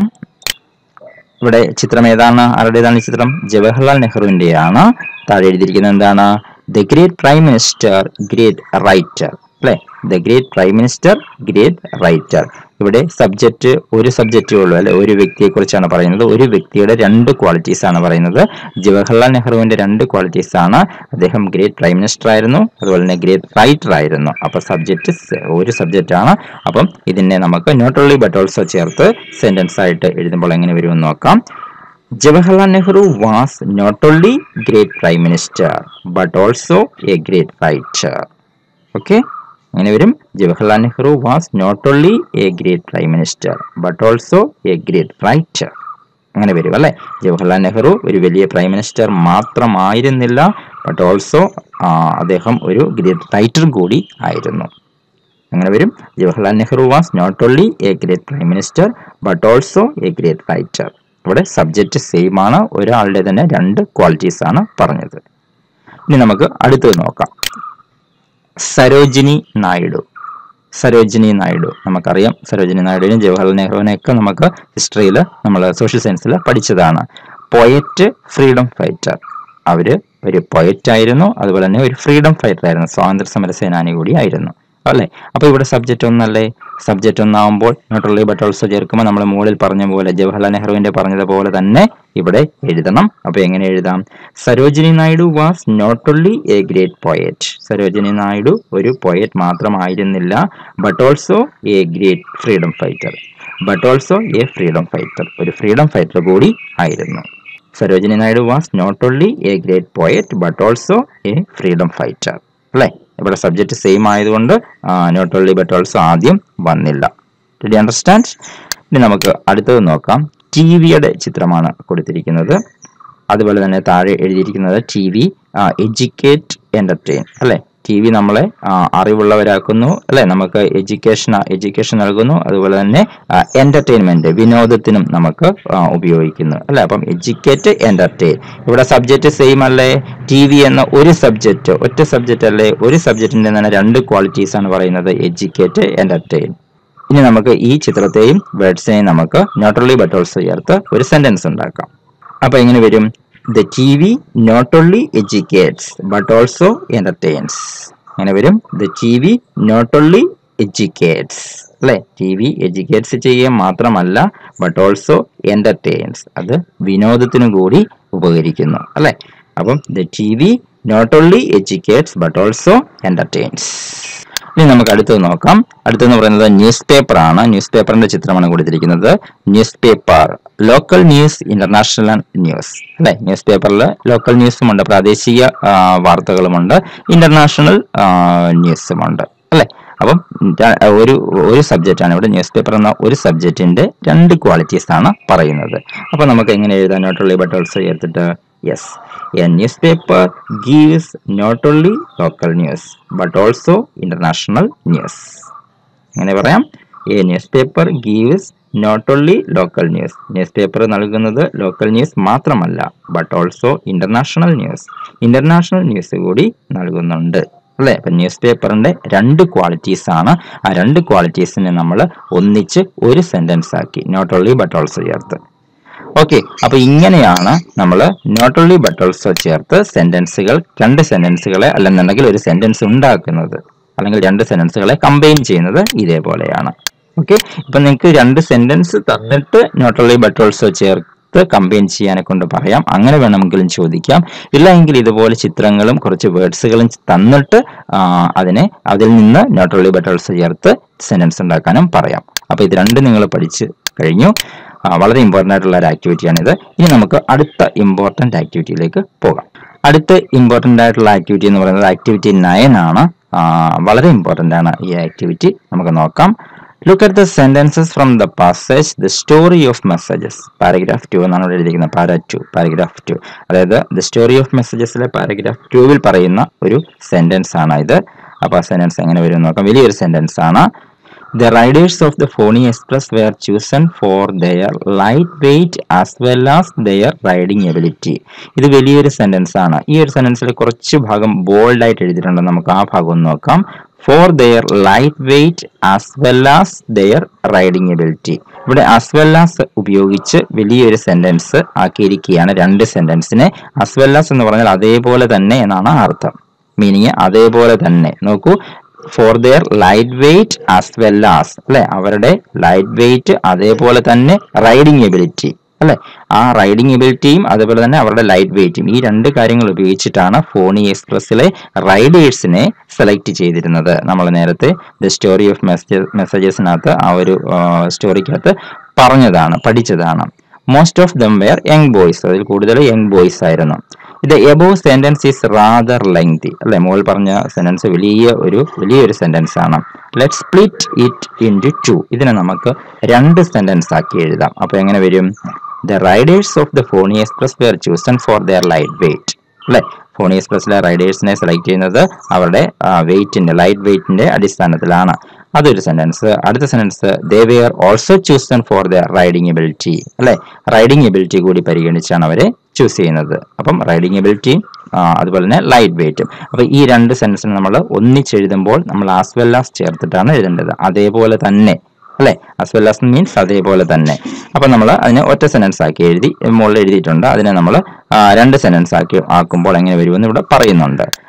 ഇവിടെ ചിത്രം ഏതാണ് ആരുടേതാണ് ഈ ചിത്രം ജവഹർലാൽ നെഹ്റുവിന്റെയാണ് താഴെ എഴുതിയിരിക്കുന്നത് എന്താണ് the great prime minister great writer അല്ലെ the great prime minister great writer ഇവിടെ സബ്ജക്റ്റ് ഒരു സബ്ജക്റ്റേ ഉള്ളൂ അല്ലെ ഒരു വ്യക്തിയെ കുറിച്ചാണ് പറയുന്നത് ഒരു വ്യക്തിയുടെ രണ്ട് ക്വാളിറ്റീസ് ആണ് പറയുന്നത് ജവഹർലാൽ നെഹ്റുവിന്റെ രണ്ട് ക്വാളിറ്റീസ് ആണ് അദ്ദേഹം ഗ്രേറ്റ് പ്രൈം മിനിസ്റ്റർ ആയിരുന്നു അതുപോലെ തന്നെ ഗ്രേറ്റ് റൈറ്റർ ആയിരുന്നു അപ്പൊ സബ്ജക്റ്റ് ഒരു സബ്ജക്റ്റ് ആണ് അപ്പം ഇതിനെ നമുക്ക് നോട്ട് ഓൺലി ബട്ട് ഓൾസോ ചേർത്ത് സെന്റൻസ് ആയിട്ട് എഴുതുമ്പോൾ എങ്ങനെ വരുമെന്ന് നോക്കാം Jawaharlal Nehru was not only great prime minister but also a great writer okay അങ്ങനെ വരും Jawaharlal Nehru was not only a great prime minister but also a great writer അങ്ങനെ വരും അല്ലെ ജവഹർലാൽ നെഹ്റു ഒരു വലിയ പ്രൈം മിനിസ്റ്റർ മാത്രമായിരുന്നില്ല ബട്ട് ഓൾസോ അദ്ദേഹം ഒരു ഗ്രേറ്റ് റൈറ്റർ കൂടി ആയിരുന്നു അങ്ങനെ വരും Jawaharlal Nehru was not only a great prime minister but also a great writer ഇവിടെ സബ്ജക്റ്റ് സെയിം ആണ് ഒരാളുടെ തന്നെ രണ്ട് ക്വാളിറ്റീസ് ആണ് പറഞ്ഞത് ഇനി നമുക്ക് അടുത്തത് നോക്കാം സരോജിനി നായിഡു സരോജിനി നായിഡു നമുക്കറിയാം സരോജിനി നായിഡുവിനും ജവഹർലാൽ നെഹ്റുവിനെ ഒക്കെ നമുക്ക് ഹിസ്റ്ററിയിൽ നമ്മൾ സോഷ്യൽ സയൻസിൽ പഠിച്ചതാണ് പോയറ്റ് ഫ്രീഡം ഫൈറ്റർ അവര് ഒരു poet ആയിരുന്നു അതുപോലെ തന്നെ ഒരു ഫ്രീഡം ഫൈറ്റർ ആയിരുന്നു സ്വാതന്ത്ര്യ സമര സേനാനി കൂടി ആയിരുന്നു അല്ലേ അപ്പോൾ ഇവിടെ സബ്ജക്റ്റ് ഒന്നല്ലേ സബ്ജക്റ്റ് ഒന്നാവുമ്പോൾ നോട്ട് ഓൺലി ബട്ട് ഓൾസോ ചേർക്കുമ്പോൾ നമ്മൾ മുകളിൽ പറഞ്ഞ പോലെ ജവഹർലാൽ നെഹ്റുവിന്റെ പറഞ്ഞതുപോലെ തന്നെ ഇവിടെ എഴുതണം അപ്പോൾ എങ്ങനെ എഴുതാം Sarojini Naidu was not only a great poet Sarojini Naidu ഒരു പോയറ്റ് മാത്രമായിരുന്നില്ല but also a great freedom fighter but also a freedom fighter ഒരു ഫ്രീഡം ഫൈറ്റർ കൂടി ആയിരുന്നു Sarojini Naidu was not only a great poet but also a freedom fighter അല്ലേ ഇവിടെ subject same ആയതുകൊണ്ട് not only but also ആദ്യം വന്നില്ല D understand ഇനി നമുക്ക് അടുത്തത് നോക്കാം ടി വിയുടെ ചിത്രമാണ് കൊടുത്തിരിക്കുന്നത് അതുപോലെ തന്നെ താഴെ എഴുതിയിരിക്കുന്നത് ടി വി എഡ്യൂക്കേറ്റ് എന്റർടൈൻ അല്ലെ ടി വി നമ്മളെ ആ, അറിവുള്ളവരാക്കുന്നു അല്ലെ നമുക്ക് എഡ്യൂക്കേഷൻ എഡ്യൂക്കേഷൻ നൽകുന്നു അതുപോലെ തന്നെ എന്റർടൈൻമെന്റ് വിനോദത്തിനും നമുക്ക് ആ, ഉപയോഗിക്കുന്നു അല്ലെ അപ്പം എഡ്യൂക്കേറ്റ് എന്റർടൈൻ ഇവിടെ സബ്ജക്റ്റ് സെയിം അല്ലേ ടി വി എന്ന ഒരു സബ്ജക്റ്റ് ഒറ്റ സബ്ജക്റ്റ് അല്ലേ ഒരു സബ്ജക്റ്റിന്റെ തന്നെ രണ്ട് ക്വാളിറ്റീസ് ആണ് പറയുന്നത് എഡ്യൂക്കേറ്റ് എന്റർടൈൻ ഇനി നമുക്ക് ഈ ചിത്രത്തെയും വേർഡ്സിനെയും നമുക്ക് നോട്ട് ഓൺലി ബട്ട് ഓൾസോ ചേർത്ത് ഒരു സെന്റൻസ് ഉണ്ടാക്കാം അപ്പൊ എങ്ങനെ വരും the T V not only educates but also entertains അങ്ങനെ വരും the T V not only educates അല്ലെ ടി വി എഡ്യൂക്കേറ്റ്സ് ചെയ്യുക മാത്രമല്ല ബട്ട് ഓൾസോ എന്റർടൈൻസ് അത് വിനോദത്തിനു കൂടി ഉപകരിക്കുന്നു അല്ലെ അപ്പം the T V not only educates but also entertains ഇനി നമുക്ക് അടുത്തത് നോക്കാം അടുത്തെന്ന് പറയുന്നത് ന്യൂസ് പേപ്പർ ആണ് ന്യൂസ് പേപ്പറിന്റെ ചിത്രമാണ് കൊടുത്തിരിക്കുന്നത് news paper local news international news അല്ലെ ന്യൂസ് പേപ്പറിൽ ലോക്കൽ ന്യൂസും ഉണ്ട് പ്രാദേശിക ആ, വാർത്തകളുമുണ്ട് ഇന്റർനാഷണൽ ന്യൂസുമുണ്ട് അല്ലെ അപ്പം ര- ഒരു ഒരു സബ്ജക്റ്റ് ആണ് ഇവിടെ ന്യൂസ് പേപ്പർ എന്ന ഒരു സബ്ജക്റ്റിന്റെ രണ്ട് ക്വാളിറ്റീസ് ആണ് പറയുന്നത് അപ്പൊ നമുക്ക് എങ്ങനെ എഴുതാനായിട്ടുള്ള ബട്ട് ഓൾസോ ചേർത്തിട്ട് yes a news paper gives not only local news but also international news അങ്ങനെ പറയാം a news paper gives not only local news news paper നൽകുന്നത് ലോക്കൽ ന്യൂസ് മാത്രമല്ല but also international news international news കൂടി നൽകുന്നുണ്ട് അല്ലെ അപ്പൊ news പേപ്പറിന്റെ രണ്ട് ക്വാളിറ്റീസ് ആണ് ആ രണ്ട് ക്വാളിറ്റീസിനെ നമ്മൾ ഒന്നിച്ച് ഒരു സെന്റൻസ് ആക്കി നോട്ട് ഓൺലി ബട്ട് ഓൾസോ ചേർത്ത് ഓക്കെ അപ്പൊ ഇങ്ങനെയാണ് നമ്മൾ നോട്ട് ഓൺലി ബട്ട് ഓൾസോ ചേർത്ത് സെന്റൻസുകൾ രണ്ട് സെന്റൻസുകളെ അല്ലെന്നുണ്ടെങ്കിൽ ഒരു സെന്റൻസ് ഉണ്ടാക്കുന്നത് അല്ലെങ്കിൽ രണ്ട് സെന്റൻസുകളെ കമ്പൈൻ ചെയ്യുന്നത് ഇതേപോലെയാണ് ഓക്കെ ഇപ്പൊ നിങ്ങൾക്ക് രണ്ട് സെന്റൻസ് തന്നിട്ട് നോട്ട് ഓൺലി ബട്ട് ഓൾസോ ചേർത്ത് കമ്പൈൻ ചെയ്യാനെ കൊണ്ട് പറയാം അങ്ങനെ വേണമെങ്കിലും ചോദിക്കാം ഇല്ല എങ്കിൽ ഇതുപോലെ ചിത്രങ്ങളും കുറച്ച് വേർഡ്സുകളും തന്നിട്ട് ആ, അതിനെ അതിൽ നിന്ന് നോട്ട് ഓൺലി ബട്ട് ഓൾസോ ചേർത്ത് സെന്റൻസ് ഉണ്ടാക്കാനും പറയാം അപ്പൊ ഇത് രണ്ടും നിങ്ങൾ പഠിച്ച് കഴിഞ്ഞു ആ, വളരെ ഇമ്പോർട്ടൻ്റ് ആയിട്ടുള്ള ഒരു ആക്ടിവിറ്റിയാണിത് ഇനി നമുക്ക് അടുത്ത ഇമ്പോർട്ടൻ്റ് ആക്ടിവിറ്റിയിലേക്ക് പോകാം അടുത്ത ഇമ്പോർട്ടൻ്റ് ആയിട്ടുള്ള ആക്ടിവിറ്റി എന്ന് പറയുന്നത് ആക്ടിവിറ്റി നയൻ ആണ് ആ, വളരെ ഇമ്പോർട്ടൻ്റ് ആണ് ഈ ആക്ടിവിറ്റി നമുക്ക് നോക്കാം look at the sentences from the passage the story of messages paragraph two എന്നാണ് ഇവിടെ എഴുതിയിരിക്കുന്നത് പാര ടു പാരഗ്രാഫ് ടു അതായത് ദ സ്റ്റോറി ഓഫ് മെസ്സേജസിലെ പാരഗ്രാഫ് ടുവിൽ പറയുന്ന ഒരു സെന്റൻസ് ആണ് ഇത് അപ്പോൾ ആ സെന്റൻസ് എങ്ങനെ വരും എന്ന് നോക്കാം വലിയൊരു സെന്റൻസ് ആണ് The riders of the Phony Express were chosen for their lightweight as well as their riding ability. ഇത് വലിയൊരു സെന്റൻസ് ആണ് ഈ ഒരു സെന്റൻസിൽ കുറച്ച് ഭാഗം ബോൾഡ് ആയിട്ട് എഴുതിയിട്ടുണ്ട് നമുക്ക് ആ ഭാഗം ഒന്ന് നോക്കാം for their light weight as well as their riding ability ഇവിടെ ആസ് വെൽ ആസ് ഉപയോഗിച്ച് വലിയൊരു സെന്റൻസ് ആക്കിയിരിക്കുകയാണ് രണ്ട് സെന്റൻസിനെ ആസ് വെൽ ആസ് എന്ന് പറഞ്ഞാൽ അതേപോലെ തന്നെ എന്നാണ് അർത്ഥം മീനിങ് അതേപോലെ തന്നെ നോക്കൂ for their light weight as well as അല്ലെ അവരുടെ ലൈറ്റ് വെയിറ്റ് അതേപോലെ തന്നെ റൈഡിങ് എബിലിറ്റി അല്ലെ ആ റൈഡിങ് എബിലിറ്റിയും അതുപോലെ തന്നെ അവരുടെ ലൈറ്റ് വെയിറ്റും ഈ രണ്ട് കാര്യങ്ങൾ ഉപയോഗിച്ചിട്ടാണ് ഫോണി എക്സ്പ്രസ്സിലെ റൈഡേഴ്സിനെ സെലക്ട് ചെയ്തിരുന്നത് നമ്മൾ നേരത്തെ ദ സ്റ്റോറി ഓഫ് മെസ്സേജസിനകത്ത് ആ ഒരു സ്റ്റോറിക്കകത്ത് പറഞ്ഞതാണ് പഠിച്ചതാണ് most of them were young boys അതിൽ കൂടുതൽ യങ് ബോയ്സ് ആയിരുന്നു ഇത് above sentence is rather lengthy അല്ലെ മോൾ പറഞ്ഞ സെന്റൻസ് വലിയ ഒരു വലിയൊരു സെന്റൻസ് ആണ് let split it into ഇതിനെ നമുക്ക് രണ്ട് സെന്റൻസ് ആക്കി എഴുതാം അപ്പൊ എങ്ങനെ വരും the riders of the pony express were chosen for their light weight അല്ലെ ഫോണി എക്സ്പ്രസിലെ റൈഡേഴ്സിനെ സെലക്ട് ചെയ്യുന്നത് അവരുടെ വെയിറ്റിന്റെ ലൈറ്റ് വെയിറ്റിന്റെ അടിസ്ഥാനത്തിലാണ് അതൊരു സെന്റൻസ് അടുത്ത sentence they were also chosen for the riding ability അല്ലെ റൈഡിങ് എബിലിറ്റി കൂടി പരിഗണിച്ചാണ് അവരെ ചൂസ് ചെയ്യുന്നത് അപ്പം റൈഡിങ് എബിലിറ്റിയും അതുപോലെ തന്നെ ലൈറ്റ് വെയിറ്റും അപ്പൊ ഈ രണ്ട് സെന്റൻസിന് നമ്മൾ ഒന്നിച്ചെഴുതുമ്പോൾ നമ്മൾ ആസ് വെൽ ആസ് ചേർത്തിട്ടാണ് എഴുതേണ്ടത് അതേപോലെ തന്നെ അല്ലെ ആസ് വെൽ ആസ് മീൻസ് അതേപോലെ തന്നെ അപ്പൊ നമ്മൾ അതിനെ ഒറ്റ സെന്റൻസ് ആക്കി എഴുതി മുകളിൽ എഴുതിയിട്ടുണ്ട് അതിനെ നമ്മൾ രണ്ട് സെന്റൻസ് ആക്കി ആക്കുമ്പോൾ എങ്ങനെ വരുമെന്ന് ഇവിടെ പറയുന്നുണ്ട്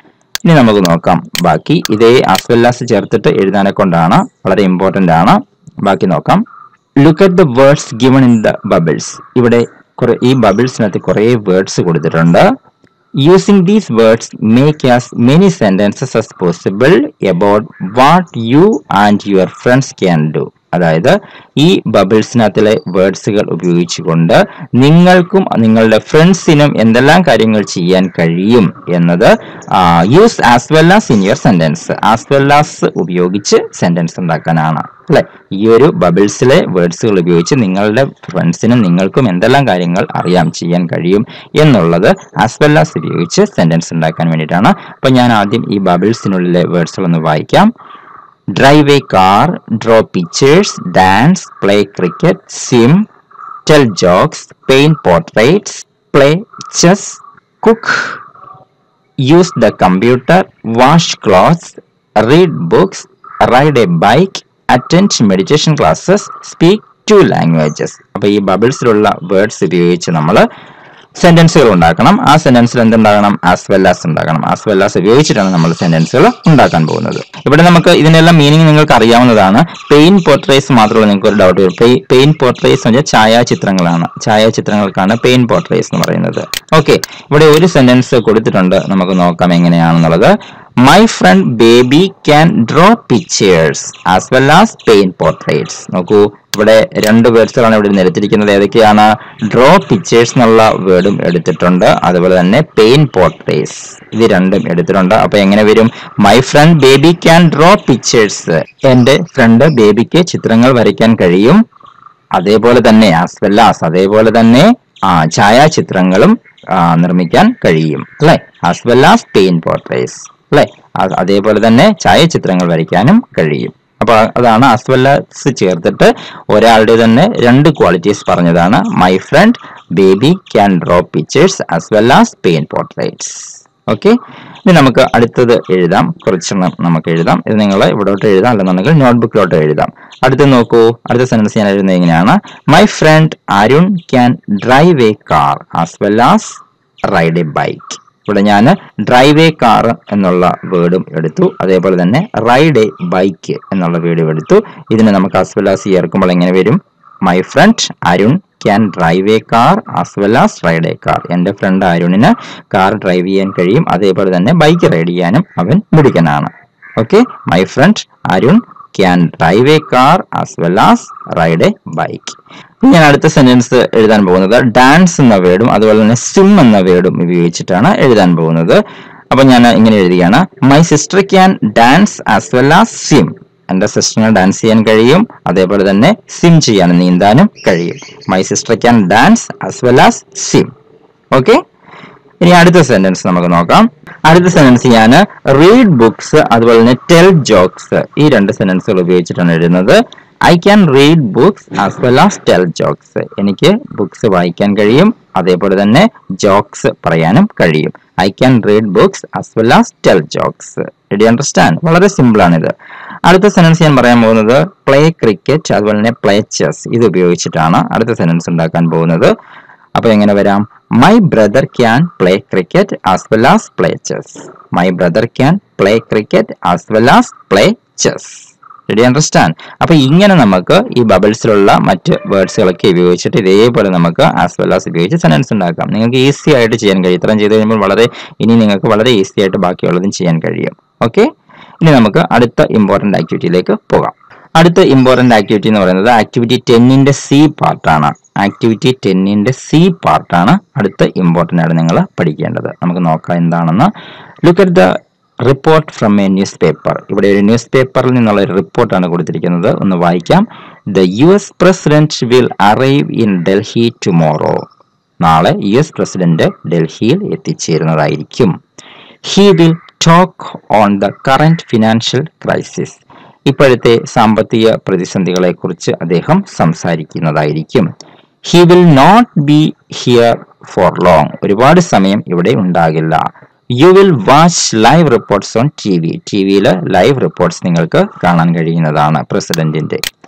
ഇനി നമുക്ക് നോക്കാം ബാക്കി ഇതേ ആസ് വെൽ ആസ് ചേർത്തിട്ട് എഴുതാനെ കൊണ്ടാണ് വളരെ ഇമ്പോർട്ടന്റ് ആണ് ബാക്കി നോക്കാം look at the words given in the bubbles ഇവിടെ കുറെ ഈ ബബിൾസിനകത്ത് കുറെ വേർഡ്സ് കൊടുത്തിട്ടുണ്ട് using these words make as many sentences as possible about what you and your friends can do അതായത് ഈ ബബിൾസിനകത്തിലെ വേർഡ്സുകൾ ഉപയോഗിച്ചുകൊണ്ട് നിങ്ങൾക്കും നിങ്ങളുടെ ഫ്രണ്ട്സിനും എന്തെല്ലാം കാര്യങ്ങൾ ചെയ്യാൻ കഴിയും എന്നത് use as well as in your sentence as well as ഉപയോഗിച്ച് സെന്റൻസ് ഉണ്ടാക്കാനാണ് അല്ലെ ഈ ഒരു ബബിൾസിലെ വേർഡ്സുകൾ ഉപയോഗിച്ച് നിങ്ങളുടെ ഫ്രണ്ട്സിനും നിങ്ങൾക്കും എന്തെല്ലാം കാര്യങ്ങൾ അറിയാം ചെയ്യാൻ കഴിയും എന്നുള്ളത് ആസ് വെൽ ആസ് ഉപയോഗിച്ച് സെന്റൻസ് ഉണ്ടാക്കാൻ വേണ്ടിയിട്ടാണ് അപ്പൊ ഞാൻ ആദ്യം ഈ ബബിൾസിനുള്ളിലെ വേർഡ്സുകൾ ഒന്ന് വായിക്കാം drive a car, draw pictures, dance, play cricket, swim, tell jokes, paint portraits, play chess, cook, use the computer, wash clothes, read books, ride a bike, attend meditation classes, speak two languages. അപ്പൊ ഈ ബബിൾസിലുള്ള words ഉപയോഗിച്ച് നമ്മൾ സെന്റൻസുകൾ ഉണ്ടാക്കണം ആ സെന്റൻസിൽ എന്തുണ്ടാകണം as well as ഉണ്ടാകണം ആസ് വെൽ ആസ് ഉപയോഗിച്ചിട്ടാണ് നമ്മൾ സെന്റൻസുകൾ ഉണ്ടാക്കാൻ പോകുന്നത് ഇവിടെ നമുക്ക് ഇതിനെല്ലാം മീനിങ് നിങ്ങൾക്ക് അറിയാവുന്നതാണ് പെയിൻ പോർട്രേറ്റ്സ് മാത്രമല്ല നിങ്ങൾക്ക് ഒരു ഡൗട്ട് വരും പെയിൻ പോർട്രേറ്റ്സ് എന്ന് വെച്ചാൽ ഛായാചിത്രങ്ങളാണ് ഛായാചിത്രങ്ങൾക്കാണ് പെയിൻ പോർട്രേറ്റ്സ് എന്ന് പറയുന്നത് ഓക്കെ ഇവിടെ ഒരു സെന്റൻസ് കൊടുത്തിട്ടുണ്ട് നമുക്ക് നോക്കാം എങ്ങനെയാണെന്നുള്ളത് my friend Baby can draw pictures as well as paint portraits നോക്കൂ ഇവിടെ രണ്ട് വേർഡ്സുകളാണ് ഇവിടെ നിരത്തിരിക്കുന്നത് ഏതൊക്കെയാണ് ഡ്രോ പിക്ചേഴ്സ് എന്നുള്ള വേർഡും എടുത്തിട്ടുണ്ട് അതുപോലെ തന്നെ പെയിൻ പോർട്രേറ്റ്സ് ഇത് രണ്ടും എടുത്തിട്ടുണ്ട് അപ്പൊ എങ്ങനെ വരും my friend Baby can draw pictures എന്റെ ഫ്രണ്ട് ബേബിക്ക് ചിത്രങ്ങൾ വരയ്ക്കാൻ കഴിയും അതേപോലെ തന്നെ ആസ് വെൽ ആസ് അതേപോലെ തന്നെ ആ ഛായാചിത്രങ്ങളും ആ, നിർമ്മിക്കാൻ കഴിയും അല്ലെ as well as paint portraits അല്ലെ അത് അതേപോലെ തന്നെ ഛായാചിത്രങ്ങൾ വരയ്ക്കാനും കഴിയും അപ്പൊ അതാണ് ആസ് വെൽ ആസ് ചേർത്തിട്ട് ഒരാളുടെ തന്നെ രണ്ട് ക്വാളിറ്റീസ് പറഞ്ഞതാണ് my friend Baby can draw pictures as well as paint portraits okay ഇനി നമുക്ക് അടുത്തത് എഴുതാം കുറച്ചെണ്ണം നമുക്ക് എഴുതാം ഇത് നിങ്ങൾ ഇവിടോട്ട് എഴുതാം അല്ലെന്നുണ്ടെങ്കിൽ നോട്ട്ബുക്കിലോട്ട് എഴുതാം അടുത്ത് നോക്കൂ അടുത്ത സെന്റൻസ് ഞാൻ എഴുതുന്നത് എങ്ങനെയാണ് my friend Arun can drive a car as well as ride a bike ഇവിടെ ഞാൻ ഡ്രൈവ് എ കാർ എന്നുള്ള വേർഡും എടുത്തു അതേപോലെ തന്നെ റൈഡ് എ ബൈക്ക് എന്നുള്ള വേർഡും എടുത്തു ഇതിനെ നമുക്ക് ആസ് വെൽ ആസ് ചേർക്കുമ്പോൾ എങ്ങനെ വരും my friend Arun can drive a car as well as ride a car എൻ്റെ ഫ്രണ്ട് അരുണിന് കാർ ഡ്രൈവ് ചെയ്യാൻ കഴിയും അതേപോലെ തന്നെ ബൈക്ക് റൈഡ് ചെയ്യാനും അവൻ മിടുക്കനാണ് okay my friend Arun can drive a car as well as ride a bike ഞാൻ അടുത്ത സെന്റൻസ് എഴുതാൻ പോകുന്നത് ഡാൻസ് എന്ന വേർഡും അതുപോലെ തന്നെ സ്വിം എന്ന വേർഡും ഉപയോഗിച്ചിട്ടാണ് എഴുതാൻ പോകുന്നത് അപ്പൊ ഞാൻ ഇങ്ങനെ എഴുതുകയാണ് my sister can dance as well as swim എന്റെ സിസ്റ്ററിന് ഡാൻസ് ചെയ്യാൻ കഴിയും അതേപോലെ തന്നെ സ്വിം ചെയ്യാനും നീന്താനും കഴിയും my sister can dance as well as swim okay ഇനി അടുത്ത സെന്റൻസ് നമുക്ക് നോക്കാം അടുത്ത സെന്റൻസ് ഞാൻ റീഡ് ബുക്സ് അതുപോലെ തന്നെ ടെൽ ജോക്സ് ഈ രണ്ട് സെന്റൻസുകൾ ഉപയോഗിച്ചിട്ടാണ് എഴുതുന്നത് I can read books as well as tell jokes എനിക്ക് ബുക്സ് വായിക്കാൻ കഴിയും അതേപോലെ തന്നെ ജോക്സ് പറയാനും കഴിയും I can read books as well as tell jokes ഡി അണ്ടർസ്റ്റാൻഡ് വളരെ സിമ്പിൾ ആണിത് അടുത്ത സെന്റൻസ് ഞാൻ പറയാൻ പോകുന്നത് പ്ലേ ക്രിക്കറ്റ് അതുപോലെ തന്നെ പ്ലേ ചെസ് ഇത് ഉപയോഗിച്ചിട്ടാണ് അടുത്ത സെന്റൻസ് ഉണ്ടാക്കാൻ പോകുന്നത് അപ്പൊ എങ്ങനെ വരാം my brother can play cricket as well as play chess my brother can play cricket as well as play chess ready understand അപ്പൊ ഇങ്ങനെ നമുക്ക് ഈ ബബിൾസിലുള്ള മറ്റ് വേർഡ്സുകളൊക്കെ ഉപയോഗിച്ചിട്ട് ഇതേപോലെ നമുക്ക് ആസ് വെൽ ആസ് ഉപയോഗിച്ച് സെന്റൻസ് ഉണ്ടാക്കാം നിങ്ങൾക്ക് ഈസി ആയിട്ട് ചെയ്യാൻ കഴിയും ഇത്രയും ചെയ്ത് കഴിയുമ്പോൾ വളരെ ഇനി നിങ്ങൾക്ക് വളരെ ഈസി ആയിട്ട് ബാക്കിയുള്ളതും ചെയ്യാൻ കഴിയും ഓക്കെ ഇനി നമുക്ക് അടുത്ത ഇമ്പോർട്ടന്റ് ആക്ടിവിറ്റിയിലേക്ക് പോകാം അടുത്ത ഇമ്പോർട്ടന്റ് ആക്ടിവിറ്റി എന്ന് പറയുന്നത് ആക്ടിവിറ്റി ടെന്നിന്റെ സി പാർട്ടാണ് ആക്ടിവിറ്റി ടെന്നിന്റെ സി പാർട്ടാണ് അടുത്ത ഇമ്പോർട്ടന്റ് ആയിട്ട് നിങ്ങൾ പഠിക്കേണ്ടത് നമുക്ക് നോക്കാം എന്താണെന്ന് look at the report from a news paper ഇവിടെ ഒരു ന്യൂസ് പേപ്പറിൽ നിന്നുള്ള ഒരു റിപ്പോർട്ടാണ് കൊടുത്തിരിക്കുന്നത് ഒന്ന് വായിക്കാം the U S president will arrive in Delhi tomorrow നാളെ യു എസ് പ്രസിഡന്റ് ഡൽഹിയിൽ എത്തിച്ചേരുന്നതായിരിക്കും he will talk on the current financial crisis ഇപ്പോഴത്തെ സാമ്പത്തിക പ്രതിസന്ധികളെ കുറിച്ച് അദ്ദേഹം സംസാരിക്കുന്നതായിരിക്കും he will not be here for long ഒരുപാട് സമയം ഇവിടെ ഉണ്ടാകില്ല you will watch live reports on T V T വിയിൽ ലൈവ് റിപ്പോർട്ട്സ് നിങ്ങൾക്ക് കാണാൻ കഴിയുന്നതാണ് പ്രസിഡന്റിന്റെ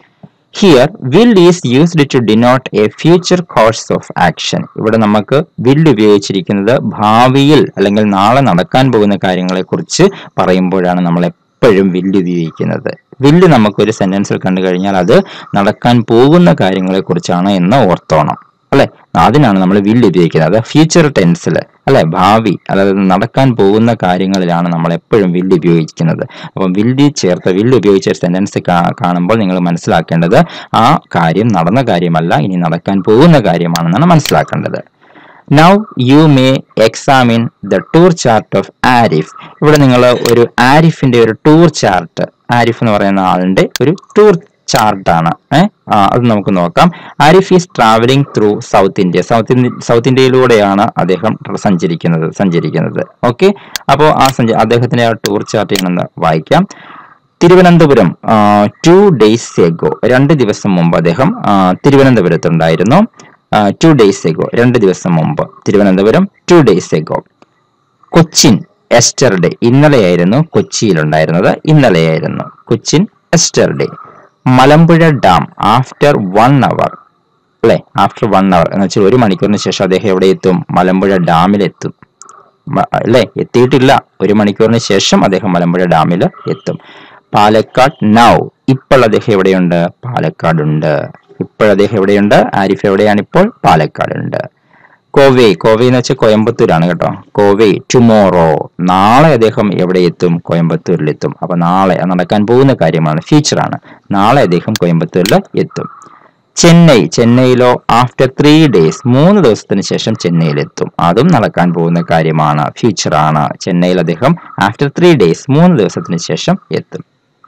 here will is used to denote a future course of action ഇവിടെ നമുക്ക് വിൽ ഉപയോഗിച്ചിരിക്കുന്നത് ഭാവിയിൽ അല്ലെങ്കിൽ നാളെ നടക്കാൻ പോകുന്ന കാര്യങ്ങളെ കുറിച്ച് പറയുമ്പോഴാണ് നമ്മൾ എപ്പോഴും വില്ല് ഉപയോഗിക്കുന്നത് വില്ല് നമുക്കൊരു സെന്റൻസിൽ കണ്ടു കഴിഞ്ഞാൽ അത് നടക്കാൻ പോകുന്ന കാര്യങ്ങളെ കുറിച്ചാണ് എന്ന് ഓർത്തോണം അല്ലെ അതിനാണ് നമ്മൾ വില്ല് ഉപയോഗിക്കുന്നത് അത് ഫ്യൂച്ചർ ടെൻസിൽ അല്ലെ ഭാവി അതായത് നടക്കാൻ പോകുന്ന കാര്യങ്ങളിലാണ് നമ്മൾ എപ്പോഴും വില്ല് ഉപയോഗിക്കുന്നത് അപ്പം വില്ല് ചേർത്ത് വില്ല് ഉപയോഗിച്ച സെന്റൻസ് കാണുമ്പോൾ നിങ്ങൾ മനസ്സിലാക്കേണ്ടത് ആ കാര്യം നടന്ന കാര്യമല്ല ഇനി നടക്കാൻ പോകുന്ന കാര്യമാണെന്നാണ് മനസ്സിലാക്കേണ്ടത് now you may examine the tour chart of Arif ഇവിടെ നിങ്ങൾ ഒരു ആരിഫിന്റെ ഒരു ടൂർ ചാർട്ട് ആരിഫ് എന്ന് പറയുന്ന ആളിന്റെ ഒരു ടൂർ ചാർട്ടാണ് ഏഹ് അത് നമുക്ക് നോക്കാം Arif is travelling through South India South India South ഇന്ത്യയിലൂടെയാണ് അദ്ദേഹം സഞ്ചരിക്കുന്നത് സഞ്ചരിക്കുന്നത് ഓക്കെ അപ്പോൾ ആ സഞ്ച അദ്ദേഹത്തിന്റെ ആ ടൂർ ചാർട്ട് ഞാനൊന്ന് വായിക്കാം തിരുവനന്തപുരം ടു ഡേയ്സ് എഗോ രണ്ട് ദിവസം മുമ്പ് അദ്ദേഹം ആ, തിരുവനന്തപുരത്തുണ്ടായിരുന്നു ടു ഡേയ്സ് എഗോ രണ്ട് ദിവസം മുമ്പ് Thiruvananthapuram two days ago Cochin yesterday ഇന്നലെയായിരുന്നു കൊച്ചിയിലുണ്ടായിരുന്നത് ഇന്നലെയായിരുന്നു Cochin yesterday Malampuzha dam after one hour അല്ലെ ആഫ്റ്റർ വൺ അവർ എന്ന് വെച്ചാൽ ഒരു മണിക്കൂറിന് ശേഷം അദ്ദേഹം എവിടെ എത്തും മലമ്പുഴ ഡാമിലെത്തും മ- അല്ലേ എത്തിയിട്ടില്ല ഒരു മണിക്കൂറിന് ശേഷം അദ്ദേഹം മലമ്പുഴ ഡാമിൽ എത്തും പാലക്കാട് നൗ ഇപ്പോൾ അദ്ദേഹം എവിടെയുണ്ട് പാലക്കാട് ഉണ്ട് ഇപ്പോൾ അദ്ദേഹം എവിടെയുണ്ട് ആരിഫ് എവിടെയാണ് ഇപ്പോൾ പാലക്കാട് ഉണ്ട് കോവേ കോവേ എന്ന് വെച്ചാൽ കോയമ്പത്തൂരാണ് കേട്ടോ കോവേ ടുമോറോ നാളെ അദ്ദേഹം എവിടെ എത്തും കോയമ്പത്തൂരിലെത്തും അപ്പൊ നാളെ അത് നടക്കാൻ പോകുന്ന കാര്യമാണ് ഫ്യൂച്ചറാണ് നാളെ അദ്ദേഹം കോയമ്പത്തൂരിൽ എത്തും ചെന്നൈ ചെന്നൈയിലോ ആഫ്റ്റർ ത്രീ ഡേയ്സ് മൂന്ന് ദിവസത്തിന് ശേഷം ചെന്നൈയിലെത്തും അതും നടക്കാൻ പോകുന്ന കാര്യമാണ് ഫ്യൂച്ചറാണ് ചെന്നൈയിൽ അദ്ദേഹം ആഫ്റ്റർ ത്രീ ഡേയ്സ് മൂന്ന് ദിവസത്തിന് ശേഷം എത്തും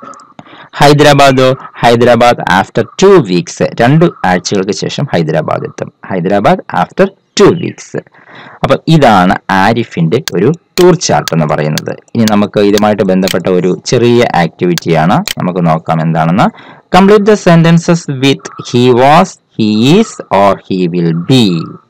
ഹൈദരാബാദോ ഹൈദരാബാദ് ആഫ്റ്റർ ടു വീക്സ് രണ്ട് ആഴ്ചകൾക്ക് ശേഷം ഹൈദരാബാദ് എത്തും ഹൈദരാബാദ് ആഫ്റ്റർ ടു വീക്സ് അപ്പൊ ഇതാണ് ആരിഫിന്റെ ഒരു ടൂർ ചാർട്ട് എന്ന് പറയുന്നത് ഇനി നമുക്ക് ഇതുമായിട്ട് ബന്ധപ്പെട്ട ഒരു ചെറിയ ആക്ടിവിറ്റിയാണ് നമുക്ക് നോക്കാം എന്താണെന്ന് complete the sentences with he was he is or he will be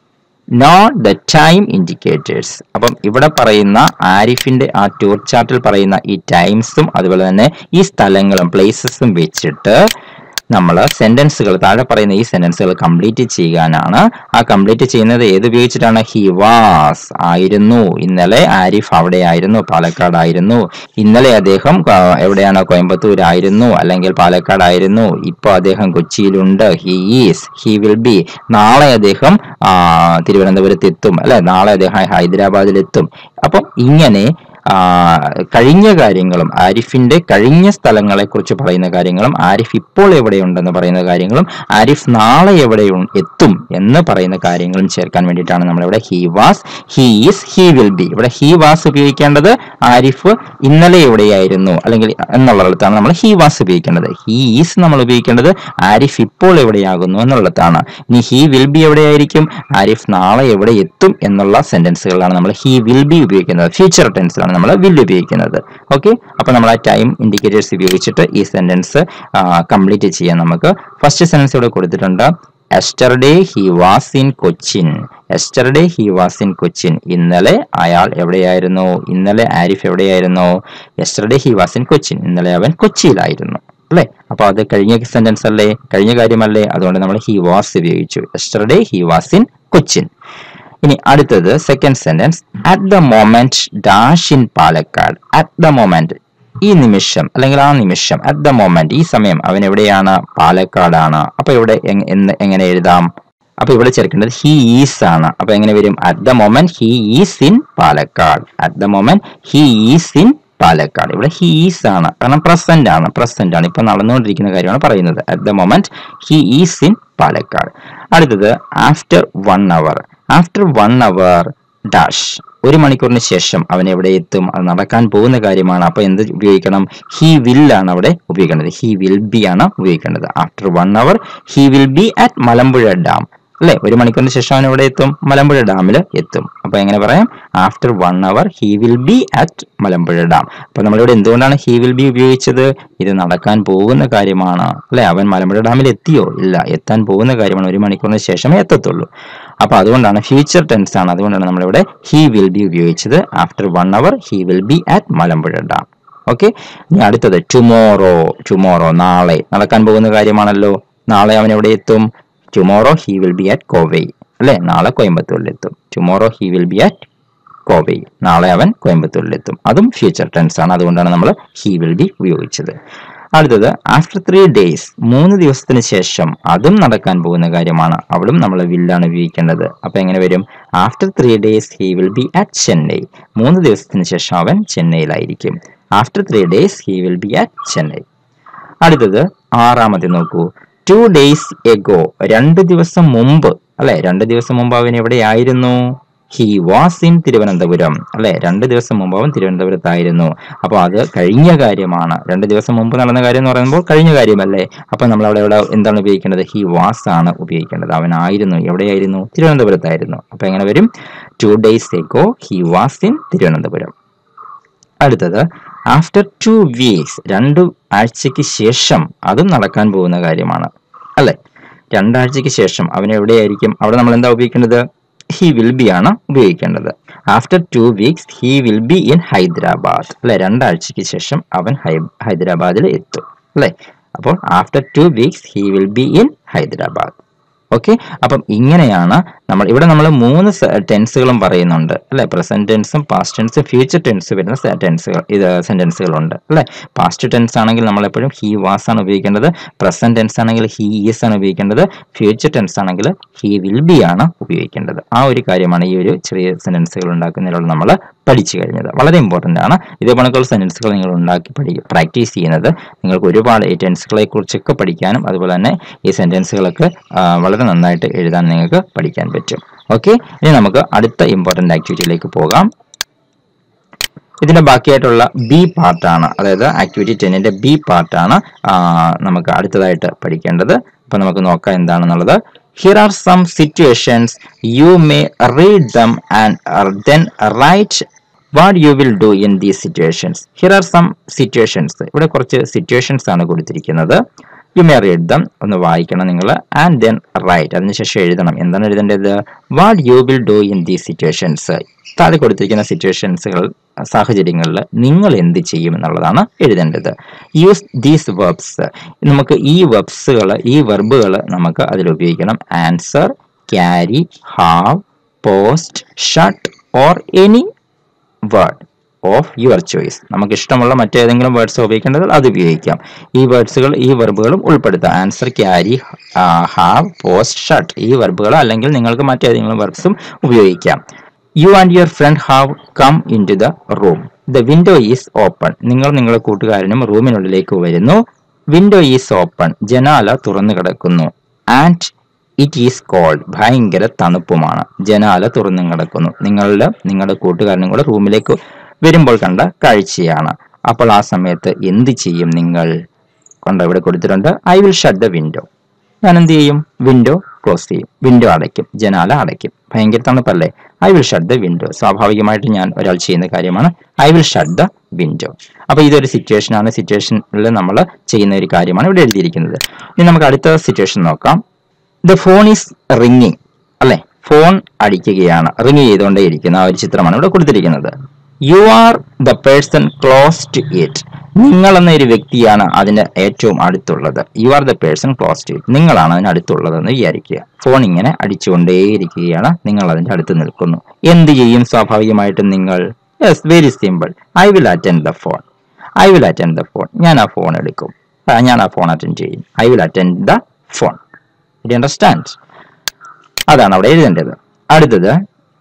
note the time indicators അപ്പം ഇവിടെ പറയുന്ന ആരിഫിന്റെ ആ ടൂർ ചാർട്ടിൽ പറയുന്ന ഈ ടൈംസും അതുപോലെ തന്നെ ഈ സ്ഥലങ്ങളും പ്ലേസസും വെച്ചിട്ട് നമ്മൾ സെന്റൻസുകൾ താഴെ പറയുന്ന ഈ സെന്റൻസുകൾ കംപ്ലീറ്റ് ചെയ്യാനാണ് ആ കംപ്ലീറ്റ് ചെയ്യുന്നത് ഏത് ഉപയോഗിച്ചിട്ടാണ് ഹി വാസ് ആയിരുന്നു ഇന്നലെ ആരിഫ് അവിടെ ആയിരുന്നു പാലക്കാടായിരുന്നു ഇന്നലെ അദ്ദേഹം ആ, എവിടെയാണ് കോയമ്പത്തൂരായിരുന്നു അല്ലെങ്കിൽ പാലക്കാടായിരുന്നു ഇപ്പോൾ അദ്ദേഹം കൊച്ചിയിലുണ്ട് he is he will be നാളെ അദ്ദേഹം ആ, തിരുവനന്തപുരത്ത് എത്തും അല്ലെ നാളെ അദ്ദേഹം ഹൈദരാബാദിലെത്തും അപ്പം ഇങ്ങനെ ആ, കഴിഞ്ഞ കാര്യങ്ങളും ആരിഫിന്റെ കഴിഞ്ഞ സ്ഥലങ്ങളെ കുറിച്ച് പറയുന്ന കാര്യങ്ങളും ആരിഫ് ഇപ്പോൾ എവിടെയുണ്ടെന്ന് പറയുന്ന കാര്യങ്ങളും ആരിഫ് നാളെ എവിടെ ഉ- എത്തും എന്ന് പറയുന്ന കാര്യങ്ങളും ചേർക്കാൻ വേണ്ടിയിട്ടാണ് നമ്മളിവിടെ he was he is he will be ഇവിടെ ഹി വാസ് ഉപയോഗിക്കേണ്ടത് ആരിഫ് ഇന്നലെ എവിടെയായിരുന്നു അല്ലെങ്കിൽ എന്നുള്ളിടത്താണ് നമ്മൾ ഹി വാസ് ഉപയോഗിക്കേണ്ടത് ഹി ഈസ് നമ്മൾ ഉപയോഗിക്കേണ്ടത് ആരിഫ് ഇപ്പോൾ എവിടെയാകുന്നു എന്നുള്ളിടത്താണ് ഇനി ഹി വിൽ ബി എവിടെയായിരിക്കും ആരിഫ് നാളെ എവിടെ എത്തും എന്നുള്ള സെന്റൻസുകളാണ് നമ്മൾ ഹി വിൽ ബി ഉപയോഗിക്കുന്നത് ഫ്യൂച്ചർ ടെൻസിലാണ് നമ്മൾ വിൽ ഉപയോഗിക്കുന്നത് ഓക്കെ അപ്പൊ നമ്മൾ ആ ടൈം ഇൻഡിക്കേറ്റേഴ്സ് ഉപയോഗിച്ചിട്ട് ഈ സെന്റൻസ് കംപ്ലീറ്റ് ചെയ്യാൻ നമുക്ക് ഫസ്റ്റ് സെന്റൻസ് ഇവിടെ കൊടുത്തിട്ടുണ്ട് yesterday he was in Cochin yesterday he was in Cochin ഇന്നലെ അയാൾ എവിടെയായിരുന്നു ഇന്നലെ ആരിഫ് എവിടെയായിരുന്നു yesterday he was in Cochin ഇന്നലെ അവൻ കൊച്ചിയിലായിരുന്നു അല്ലേ അപ്പൊ അത് കഴിഞ്ഞ സെന്റൻസ് അല്ലേ കഴിഞ്ഞ കാര്യമല്ലേ അതുകൊണ്ട് നമ്മൾ ഹി വാസ് ഉപയോഗിച്ചു yesterday he was in Cochin ഇനി അടുത്തത് second sentence at the moment dash in Palakkad at the moment ഈ നിമിഷം അല്ലെങ്കിൽ ആ നിമിഷം അറ്റ് ദ മൊമെന്റ് ഈ സമയം അവൻ എവിടെയാണ് പാലക്കാടാണ് അപ്പൊ ഇവിടെ എങ്- എന്ന് എങ്ങനെ എഴുതാം അപ്പൊ ഇവിടെ ചേർക്കേണ്ടത് ഹി ഈസ് ആണ് അപ്പൊ എങ്ങനെ വരും at the moment he is in Palakkad at the moment he is in Palakkad ഇവിടെ ഹി ഈസ് ആണ് കാരണം പ്രസന്റ് ആണ് പ്രസന്റ് ആണ് ഇപ്പൊ നടന്നുകൊണ്ടിരിക്കുന്ന കാര്യമാണ് പറയുന്നത് at the moment he is in Palakkad അടുത്തത് after one hour after one hour dash ഒരു മണിക്കൂറിന് ശേഷം അവൻ എവിടെ എത്തും അത് നടക്കാൻ പോകുന്ന കാര്യമാണ് അപ്പൊ എന്ത് ഉപയോഗിക്കണം ഹി വിൽ ആണ് അവിടെ ഉപയോഗിക്കേണ്ടത് ഹി വിൽ ബി ആണ് ഉപയോഗിക്കേണ്ടത് after one hour he will be at Malampuzha dam അല്ലെ ഒരു മണിക്കൂറിന് ശേഷം അവൻ എവിടെ എത്തും മലമ്പുഴ ഡാമിൽ എത്തും അപ്പൊ എങ്ങനെ പറയാം after one hour he will be at Malampuzha dam അപ്പൊ നമ്മളിവിടെ എന്തുകൊണ്ടാണ് ഹി വിൽ ബി ഉപയോഗിച്ചത് ഇത് നടക്കാൻ പോകുന്ന കാര്യമാണ് അല്ലെ അവൻ മലമ്പുഴ ഡാമിൽ എത്തിയോ ഇല്ല എത്താൻ പോകുന്ന കാര്യമാണ് ഒരു മണിക്കൂറിന് ശേഷമേ എത്തത്തുള്ളൂ അപ്പൊ അതുകൊണ്ടാണ് ഫ്യൂച്ചർ ടെൻസ് ആണ് അതുകൊണ്ടാണ് നമ്മളിവിടെ ഹി വിൽ ബി ഉപയോഗിച്ചത് after one hour he will be at Malampuzha dam okay ഇനി അടുത്തത് ടുമോറോ ടുമോറോ നാളെ നടക്കാൻ പോകുന്ന കാര്യമാണല്ലോ നാളെ അവൻ എവിടെ എത്തും tomorrow he will be at Kovai അല്ലെ നാളെ കോയമ്പത്തൂരിൽ എത്തും tomorrow he will be at Kovai നാളെ അവൻ കോയമ്പത്തൂരിൽ എത്തും അതും ഫ്യൂച്ചർ ടെൻസ് ആണ് അതുകൊണ്ടാണ് നമ്മൾ ഹി വിൽ ബി ഉപയോഗിച്ചത് അടുത്തത് ആഫ്റ്റർ ത്രീ ഡേയ്സ് മൂന്ന് ദിവസത്തിന് ശേഷം അതും നടക്കാൻ പോകുന്ന കാര്യമാണ് അവളും നമ്മൾ വില്ലാണ് ഉപയോഗിക്കേണ്ടത് അപ്പൊ എങ്ങനെ വരും after three days he will be at Chennai മൂന്ന് ദിവസത്തിന് ശേഷം അവൻ ചെന്നൈയിലായിരിക്കും after three days he will be at Chennai അടുത്തത് ആറാമത്തെ നോക്കൂ ടു ഡേയ്സ് എഗോ രണ്ട് ദിവസം മുമ്പ് അല്ലെ രണ്ട് ദിവസം മുമ്പ് അവൻ എവിടെയായിരുന്നു ഹി വാസ് ഇൻ തിരുവനന്തപുരം അല്ലെ രണ്ട് ദിവസം മുമ്പ് അവൻ തിരുവനന്തപുരത്തായിരുന്നു അപ്പോൾ അത് കഴിഞ്ഞ കാര്യമാണ് രണ്ട് ദിവസം മുമ്പ് നടന്ന കാര്യം എന്ന് പറയുമ്പോൾ കഴിഞ്ഞ കാര്യമല്ലേ അപ്പൊ നമ്മൾ അവിടെ എവിടെ എന്താണ് ഉപയോഗിക്കേണ്ടത് ഹി വാസ് ആണ് ഉപയോഗിക്കേണ്ടത് അവനായിരുന്നു എവിടെയായിരുന്നു തിരുവനന്തപുരത്തായിരുന്നു അപ്പൊ എങ്ങനെ വരും two days ago he was in Thiruvananthapuram അടുത്തത് ആഫ്റ്റർ ടു വീക്സ് രണ്ടു ആഴ്ചയ്ക്ക് ശേഷം അതും നടക്കാൻ പോകുന്ന കാര്യമാണ് അല്ലെ രണ്ടാഴ്ചയ്ക്ക് ശേഷം അവൻ എവിടെയായിരിക്കും അവിടെ നമ്മൾ എന്താ ഉപയോഗിക്കേണ്ടത് ഹി വിൽ ബി ആണ് ഉപയോഗിക്കേണ്ടത് after two weeks he will be in Hyderabad അല്ലെ രണ്ടാഴ്ചയ്ക്ക് ശേഷം അവൻ ഹൈ- ഹൈദരാബാദിൽ എത്തും അല്ലെ അപ്പോൾ after two weeks he will be in Hyderabad okay അപ്പം ഇങ്ങനെയാണ് നമ്മൾ ഇവിടെ നമ്മൾ മൂന്ന് ടെൻസുകളും പറയുന്നുണ്ട് അല്ലെ പ്രസന്റ് ടെൻസും പാസ്റ്റ് ടെൻസും ഫ്യൂച്ചർ ടെൻസ് വരുന്ന ടെൻസുകൾ ഇത് സെന്റൻസുകളുണ്ട് അല്ലെ പാസ്റ്റ് ടെൻസ് ആണെങ്കിൽ നമ്മൾ എപ്പോഴും ഹി വാസ് ആണ് ഉപയോഗിക്കേണ്ടത് പ്രസന്റ് ടെൻസ് ആണെങ്കിൽ ഹി ഈസ് ആണ് ഉപയോഗിക്കേണ്ടത് ഫ്യൂച്ചർ ടെൻസ് ആണെങ്കിൽ ഹി വിൽ ബി ആണ് ഉപയോഗിക്കേണ്ടത് ആ ഒരു കാര്യമാണ് ഈ ഒരു ചെറിയ സെന്റൻസുകൾ ഉണ്ടാക്കുന്നതിലൂടെ നമ്മൾ പഠിച്ചു കഴിഞ്ഞത് വളരെ ഇമ്പോർട്ടൻ്റ് ആണ് ഇതേപോലുള്ള സെന്റൻസുകൾ നിങ്ങൾ ഉണ്ടാക്കി പഠി പ്രാക്ടീസ് ചെയ്യുന്നത് നിങ്ങൾക്ക് ഒരുപാട് ഈ ടെൻസുകളെ കുറിച്ചൊക്കെ പഠിക്കാനും അതുപോലെ തന്നെ ഈ സെന്റൻസുകളൊക്കെ ആ, വളരെ നന്നായിട്ട് എഴുതാൻ നിങ്ങൾക്ക് പഠിക്കാൻ പറ്റും ഓക്കെ ഇനി നമുക്ക് അടുത്ത ഇമ്പോർട്ടൻ്റ് ആക്ടിവിറ്റിയിലേക്ക് പോകാം ഇതിന്റെ ബാക്കിയായിട്ടുള്ള ബി പാർട്ടാണ് അതായത് ആക്ടിവിറ്റി ടെന്നിന്റെ ബി പാർട്ടാണ് നമുക്ക് അടുത്തതായിട്ട് പഠിക്കേണ്ടത് അപ്പൊ നമുക്ക് നോക്കാം എന്താണെന്നുള്ളത് here are some situations you may read them and then write what you will do in these situations here are some situations ഇവിടെ കുറച്ച് സിറ്റുവേഷൻസ് ആണ് കൊടുത്തിരിക്കുന്നത് യു മേ റീഡ് ദം ഒന്ന് വായിക്കണം നിങ്ങൾ ആൻഡ് ദെൻ റൈറ്റ് അതിനുശേഷം എഴുതണം എന്താണ് എഴുതേണ്ടത് what you will do in these situations താഴെ കൊടുത്തിരിക്കുന്ന സിറ്റുവേഷൻസുകൾ സാഹചര്യങ്ങളിൽ നിങ്ങൾ എന്ത് ചെയ്യും എന്നുള്ളതാണ് എഴുതേണ്ടത് യൂസ് ദീസ് വെർബ്സ് നമുക്ക് ഈ വെർബ്സുകൾ ഈ വെർബുകൾ നമുക്ക് അതിൽ ഉപയോഗിക്കണം answer carry have post shut or any word of your choice നമുക്ക് ഇഷ്ടമുള്ള മറ്റേതെങ്കിലും വേർഡ്സ് ഉപയോഗിക്കേണ്ടത് അത് ഉപയോഗിക്കാം ഈ വേർഡ്സുകൾ ഈ വെർബുകളും ഉൾപ്പെടുത്താം answer carry have post shut ഈ വെർബുകൾ അല്ലെങ്കിൽ നിങ്ങൾക്ക് മറ്റേതെങ്കിലും വെർബ്സും ഉപയോഗിക്കാം you and your friend have come in to the room the window is open നിങ്ങൾ നിങ്ങളുടെ കൂട്ടുകാരനും റൂമിനുള്ളിലേക്ക് വരുന്നു വിൻഡോ ഈസ് ഓപ്പൺ ജനാല തുറന്നു കിടക്കുന്നു ആൻഡ് ഇറ്റ് ഈസ് കോൾഡ് ഭയങ്കര തണുപ്പുമാണ് ജനാല തുറന്നു കിടക്കുന്നു നിങ്ങളുടെ നിങ്ങളുടെ കൂട്ടുകാരനും കൂടെ റൂമിലേക്ക് വരുമ്പോൾ കണ്ട കാഴ്ചയാണ് അപ്പോൾ ആ സമയത്ത് എന്ത് ചെയ്യും നിങ്ങൾ കൊണ്ട് ഇവിടെ കൊടുത്തിട്ടുണ്ട് I will shut the window ഞാൻ എന്ത് ചെയ്യും വിൻഡോ ക്ലോസ് ചെയ്യും വിൻഡോ അടയ്ക്കും ജനാല അടയ്ക്കും ഭയങ്കര തണുപ്പല്ലേ I will shut the window സ്വാഭാവികമായിട്ട് ഞാൻ ഒരാൾ ചെയ്യുന്ന കാര്യമാണ് I will shut the window അപ്പൊ ഇതൊരു സിറ്റുവേഷൻ ആണ് സിറ്റുവേഷനിൽ നമ്മൾ ചെയ്യുന്ന ഒരു കാര്യമാണ് ഇവിടെ എഴുതിയിരിക്കുന്നത് ഇനി നമുക്ക് അടുത്ത സിറ്റുവേഷൻ നോക്കാം ദ ഫോൺ ഈസ് റിംഗിങ് അല്ലെ ഫോൺ അടിക്കുകയാണ് റിംഗ് ചെയ്തുകൊണ്ടേയിരിക്കുന്ന ആ ഒരു ചിത്രമാണ് ഇവിടെ കൊടുത്തിരിക്കുന്നത് you are the person close to it നിങ്ങൾ എന്ന ഒരു വ്യക്തിയാണ് അതിന്റെ ഏറ്റവും അടുത്തുള്ളത് you are the person close to it നിങ്ങളാണ് അതിന് അടുത്തുള്ളതെന്ന് വിചാരിക്കുക ഫോൺ ഇങ്ങനെ അടിച്ചുകൊണ്ടേയിരിക്കുകയാണ് നിങ്ങൾ അതിന്റെ അടുത്ത് നിൽക്കുന്നു എന്ത് ചെയ്യും സ്വാഭാവികമായിട്ടും നിങ്ങൾ yes very simple I will attend the phone I will attend the phone ഞാൻ ആ ഫോൺ എടുക്കും ആ, ഞാൻ ആ ഫോൺ അറ്റൻഡ് ചെയ്യും I will attend the phone you understand അതാണ് അവിടെ എഴുതേണ്ടത് അടുത്തത്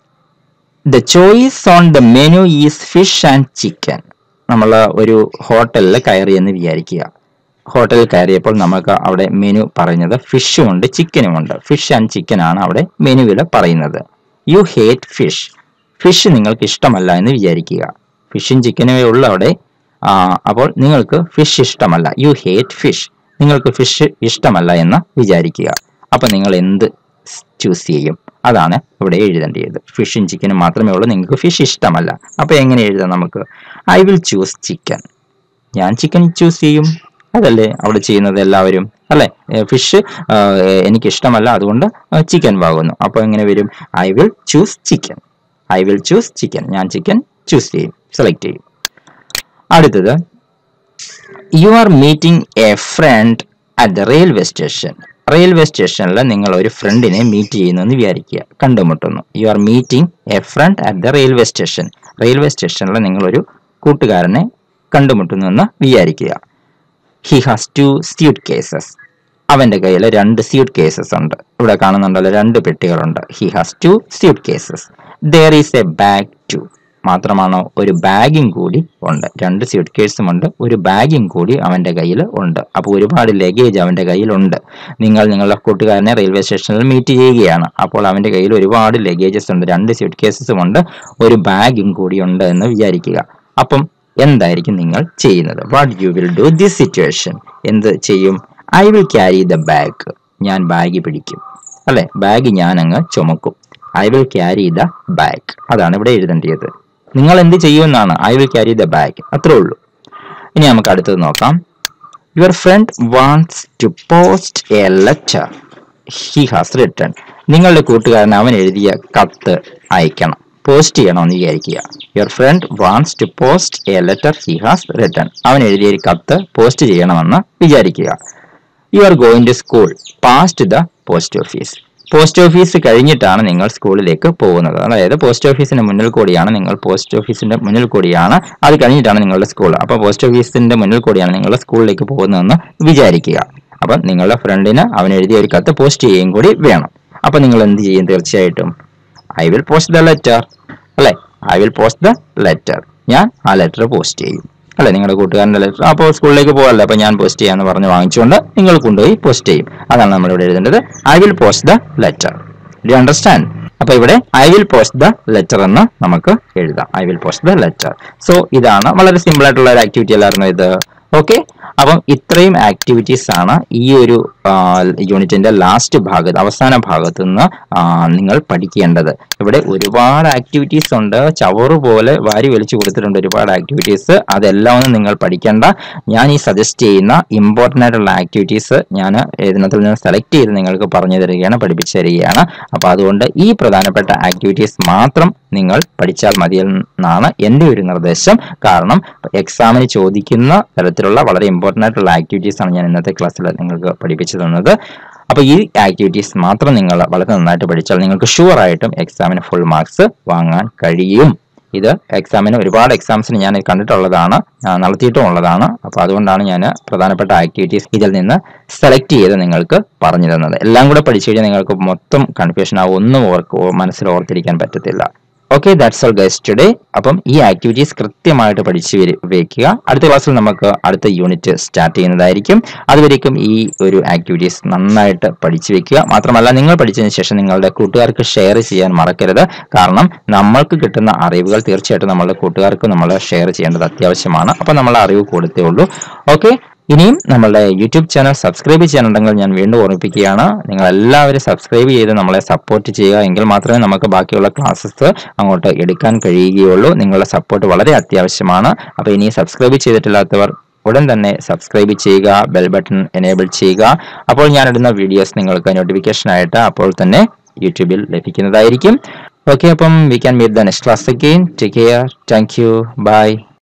the choice on the menu is fish and chicken നമ്മൾ ഒരു ഹോട്ടലിൽ കയറി എന്ന് വിചാരിക്കുക ഹോട്ടലിൽ കയറിയപ്പോൾ നമുക്ക് അവിടെ മെനു പറയുന്നത് ഫിഷും ഉണ്ട് ചിക്കനും ഉണ്ട് ഫിഷ് ആൻഡ് ചിക്കൻ ആണ് അവിടെ മെനുവിൽ പറയുന്നത് യു ഹേറ്റ് ഫിഷ് ഫിഷ് നിങ്ങൾക്ക് ഇഷ്ടമല്ല എന്ന് വിചാരിക്കുക ഫിഷും ചിക്കനുമേ ഉള്ളൂ അവിടെ ആ, അപ്പോൾ നിങ്ങൾക്ക് ഫിഷ് ഇഷ്ടമല്ല യു ഹേറ്റ് ഫിഷ് നിങ്ങൾക്ക് ഫിഷ് ഇഷ്ടമല്ല എന്ന് വിചാരിക്കുക അപ്പൊ നിങ്ങൾ എന്ത് ചൂസ് ചെയ്യും അതാണ് ഇവിടെ എഴുതേണ്ടത് ഫിഷും ചിക്കനും മാത്രമേ ഉള്ളൂ നിങ്ങൾക്ക് ഫിഷ് ഇഷ്ടമല്ല അപ്പൊ എങ്ങനെ എഴുതാം നമുക്ക് ഐ വിൽ ചൂസ് ചിക്കൻ ഞാൻ ചിക്കൻ ചൂസ് ചെയ്യും അതല്ലേ അവിടെ ചെയ്യുന്നത് എല്ലാവരും അല്ലെ ഫിഷ് എനിക്ക് ഇഷ്ടമല്ല അതുകൊണ്ട് ചിക്കൻ വാങ്ങുന്നു അപ്പോൾ എങ്ങനെ വരും I will choose chicken I will choose chicken ഞാൻ ചിക്കൻ ചൂസ് ചെയ്യും സെലക്ട് ചെയ്യും അടുത്തത് you are meeting a friend at the railway station railway സ്റ്റേഷനിൽ നിങ്ങൾ ഒരു ഫ്രണ്ടിനെ മീറ്റ് ചെയ്യുന്നു എന്ന് വിചാരിക്കുക കണ്ടുമുട്ടുന്നു you are meeting a friend at the railway station railway സ്റ്റേഷനിൽ നിങ്ങൾ ഒരു കൂട്ടുകാരനെ കണ്ടുമുട്ടുന്നു എന്ന് വിചാരിക്കുക he has two suitcases അവന്റെ കയ്യിൽ രണ്ട് സ്യൂട്ട് കേസസ് ഉണ്ട് ഇവിടെ കാണുന്നുണ്ടല്ലോ രണ്ട് പെട്ടികളുണ്ട് he has two suitcases there is a bag too മാത്രമാണോ ഒരു ബാഗും കൂടി ഉണ്ട് രണ്ട് സ്യൂട്ട് കേസും ഉണ്ട് ഒരു ബാഗും കൂടി അവന്റെ കയ്യിൽ ഉണ്ട് അപ്പോൾ ഒരുപാട് ലഗേജ് അവന്റെ കയ്യിലുണ്ട് നിങ്ങൾ നിങ്ങളുടെ കൂട്ടുകാരനെ റെയിൽവേ സ്റ്റേഷനിൽ മീറ്റ് ചെയ്യുകയാണ് അപ്പോൾ അവന്റെ കയ്യിൽ ഒരുപാട് ലഗേജസ് ഉണ്ട് രണ്ട് സ്യൂട്ട് കേസസും ഉണ്ട് ഒരു ബാഗും കൂടി ഉണ്ട് എന്ന് വിചാരിക്കുക അപ്പം എന്തായിരിക്കും നിങ്ങൾ ചെയ്യുന്നത് what you will do this situation എന്ത് ചെയ്യും I will carry the bag ഞാൻ ബാഗ് പിടിക്കും അല്ലെ ബാഗ് ഞാൻ അങ്ങ് ചുമക്കും I will carry the bag അതാണ് ഇവിടെ എഴുതേണ്ടത് നിങ്ങൾ എന്ത് ചെയ്യുമെന്നാണ് I will carry the bag അത്രേ ഉള്ളൂ ഇനി നമുക്ക് അടുത്തത് നോക്കാം your friend wants to post a letter he has written നിങ്ങളുടെ കൂട്ടുകാരൻ അവൻ എഴുതിയ കത്ത് അയക്കണം പോസ്റ്റ് ചെയ്യണമെന്ന് വിചാരിക്കുക your friend wants to post a letter he has written അവൻ എഴുതിയ ഒരു കത്ത് പോസ്റ്റ് ചെയ്യണമെന്ന് വിചാരിക്കുക you are going to school past the post office post office കഴിഞ്ഞിട്ടാണ് നിങ്ങൾ സ്കൂളിലേക്ക് പോകുന്നത് അതായത് പോസ്റ്റ് ഓഫീസിന്റെ മുന്നിൽ കൂടിയാണ് നിങ്ങൾ പോസ്റ്റ് ഓഫീസിന്റെ മുന്നിൽ കൂടിയാണ് അത് കഴിഞ്ഞിട്ടാണ് നിങ്ങളുടെ സ്കൂൾ അപ്പോൾ പോസ്റ്റ് ഓഫീസിന്റെ മുന്നിൽ കൂടിയാണ് നിങ്ങൾ സ്കൂളിലേക്ക് പോകുന്നതെന്ന് വിചാരിക്കുക അപ്പം നിങ്ങളുടെ ഫ്രണ്ടിന് അവൻ എഴുതിയ ഒരു കത്ത് പോസ്റ്റ് ചെയ്യുകയും കൂടി വേണം അപ്പം നിങ്ങൾ എന്ത് ചെയ്യും തീർച്ചയായിട്ടും I will post the letter അല്ലെ I will post the letter ഞാൻ ആ ലെറ്റർ പോസ്റ്റ് ചെയ്യും അല്ലെ നിങ്ങളുടെ കൂട്ടുകാരന്റെ ലെറ്റർ അപ്പോൾ സ്കൂളിലേക്ക് പോകല്ലേ അപ്പോൾ ഞാൻ പോസ്റ്റ് ചെയ്യാന്ന് പറഞ്ഞ് വാങ്ങിച്ചുകൊണ്ട് നിങ്ങൾ കൊണ്ടുപോയി പോസ്റ്റ് ചെയ്യും അതാണ് നമ്മൾ ഇവിടെ എഴുതേണ്ടത് I will post the letter do understand അപ്പൊ ഇവിടെ I will post the letter എന്ന് നമുക്ക് എഴുതാം I will post the letter so ഇതാണ് വളരെ സിമ്പിൾ ആയിട്ടുള്ള ഒരു ആക്ടിവിറ്റി അല്ലായിരുന്നു ഇത് ഓക്കെ അപ്പം ഇത്രയും ആക്ടിവിറ്റീസ് ആണ് ഈ ഒരു യൂണിറ്റിന്റെ ലാസ്റ്റ് ഭാഗത്ത് അവസാന ഭാഗത്ത് നിന്ന് ആ, നിങ്ങൾ പഠിക്കേണ്ടത് ഇവിടെ ഒരുപാട് ആക്ടിവിറ്റീസ് ഉണ്ട് ചവറ് പോലെ വാരി വലിച്ചു കൊടുത്തിട്ടുണ്ട് ഒരുപാട് ആക്ടിവിറ്റീസ് അതെല്ലാം ഒന്നും നിങ്ങൾ പഠിക്കേണ്ട ഞാൻ ഈ സജസ്റ്റ് ചെയ്യുന്ന ഇമ്പോർട്ടൻ്റ് ആയിട്ടുള്ള ആക്ടിവിറ്റീസ് ഞാൻ ഇതിനകത്തിൽ നിന്ന് സെലക്ട് ചെയ്ത് നിങ്ങൾക്ക് പറഞ്ഞു തരികയാണ് പഠിപ്പിച്ചു തരികയാണ് അപ്പോൾ അതുകൊണ്ട് ഈ പ്രധാനപ്പെട്ട ആക്ടിവിറ്റീസ് മാത്രം നിങ്ങൾ പഠിച്ചാൽ മതിയെന്നാണ് എൻ്റെ ഒരു നിർദ്ദേശം കാരണം എക്സാമിന് ചോദിക്കുന്ന തരത്തിലുള്ള വളരെ ഇമ്പോർട്ടൻ്റ് ആയിട്ടുള്ള ആക്ടിവിറ്റീസ് ആണ് ഞാൻ ഇന്നത്തെ ക്ലാസ്സിൽ നിങ്ങൾക്ക് പഠിപ്പിച്ചു തന്നത് അപ്പോൾ ഈ ആക്ടിവിറ്റീസ് മാത്രം നിങ്ങൾ വളരെ നന്നായിട്ട് പഠിച്ചാൽ നിങ്ങൾക്ക് ഷുവർ ആയിട്ടും എക്സാമിന് ഫുൾ മാർക്സ് വാങ്ങാൻ കഴിയും ഇത് എക്സാമിന് ഒരുപാട് എക്സാംസിന് ഞാൻ കണ്ടിട്ടുള്ളതാണ് ആ, നടത്തിയിട്ടും ഉള്ളതാണ് അപ്പോൾ അതുകൊണ്ടാണ് ഞാൻ പ്രധാനപ്പെട്ട ആക്ടിവിറ്റീസ് ഇതിൽ നിന്ന് സെലക്ട് ചെയ്ത് നിങ്ങൾക്ക് പറഞ്ഞു തന്നത് എല്ലാം കൂടെ പഠിച്ചു കഴിഞ്ഞാൽ നിങ്ങൾക്ക് മൊത്തം കൺഫ്യൂഷൻ ആവും ഒന്നും ഓർക്ക് മനസ്സിൽ ഓർത്തിരിക്കാൻ പറ്റത്തില്ല okay that's all guys today അപ്പം ഈ ആക്ടിവിറ്റീസ് കൃത്യമായിട്ട് പഠിച്ചു വരി- വെക്കുക അടുത്ത ക്ലാസ്സിൽ നമുക്ക് അടുത്ത യൂണിറ്റ് സ്റ്റാർട്ട് ചെയ്യുന്നതായിരിക്കും അതുവരേക്കും ഈ ഒരു ആക്ടിവിറ്റീസ് നന്നായിട്ട് പഠിച്ചു വെക്കുക മാത്രമല്ല നിങ്ങൾ പഠിച്ചതിന് ശേഷം നിങ്ങളുടെ കൂട്ടുകാർക്ക് ഷെയർ ചെയ്യാൻ മറക്കരുത് കാരണം നമ്മൾക്ക് കിട്ടുന്ന അറിവുകൾ തീർച്ചയായിട്ടും നമ്മളുടെ കൂട്ടുകാർക്ക് നമ്മൾ ഷെയർ ചെയ്യേണ്ടത് അത്യാവശ്യമാണ് അപ്പം നമ്മൾ അറിവ് കൊടുത്തേ ഉള്ളൂ ഓക്കെ ഇനിയും നമ്മളുടെ യൂട്യൂബ് ചാനൽ സബ്സ്ക്രൈബ് ചെയ്യാനുണ്ടെങ്കിൽ ഞാൻ വീണ്ടും ഓർമ്മിപ്പിക്കുകയാണ് നിങ്ങൾ എല്ലാവരും സബ്സ്ക്രൈബ് ചെയ്ത് നമ്മളെ സപ്പോർട്ട് ചെയ്യുക എങ്കിൽ മാത്രമേ നമുക്ക് ബാക്കിയുള്ള ക്ലാസ്സസ് അങ്ങോട്ട് എടുക്കാൻ കഴിയുകയുള്ളൂ നിങ്ങളുടെ സപ്പോർട്ട് വളരെ അത്യാവശ്യമാണ് അപ്പോൾ ഇനി സബ്സ്ക്രൈബ് ചെയ്തിട്ടില്ലാത്തവർ ഉടൻ തന്നെ സബ്സ്ക്രൈബ് ചെയ്യുക ബെൽ ബട്ടൺ എനേബിൾ ചെയ്യുക അപ്പോൾ ഞാനിടുന്ന വീഡിയോസ് നിങ്ങൾക്ക് നോട്ടിഫിക്കേഷൻ ആയിട്ട് അപ്പോൾ തന്നെ യൂട്യൂബിൽ ലഭിക്കുന്നതായിരിക്കും ഓക്കെ അപ്പം we can meet the next class again take care thank you by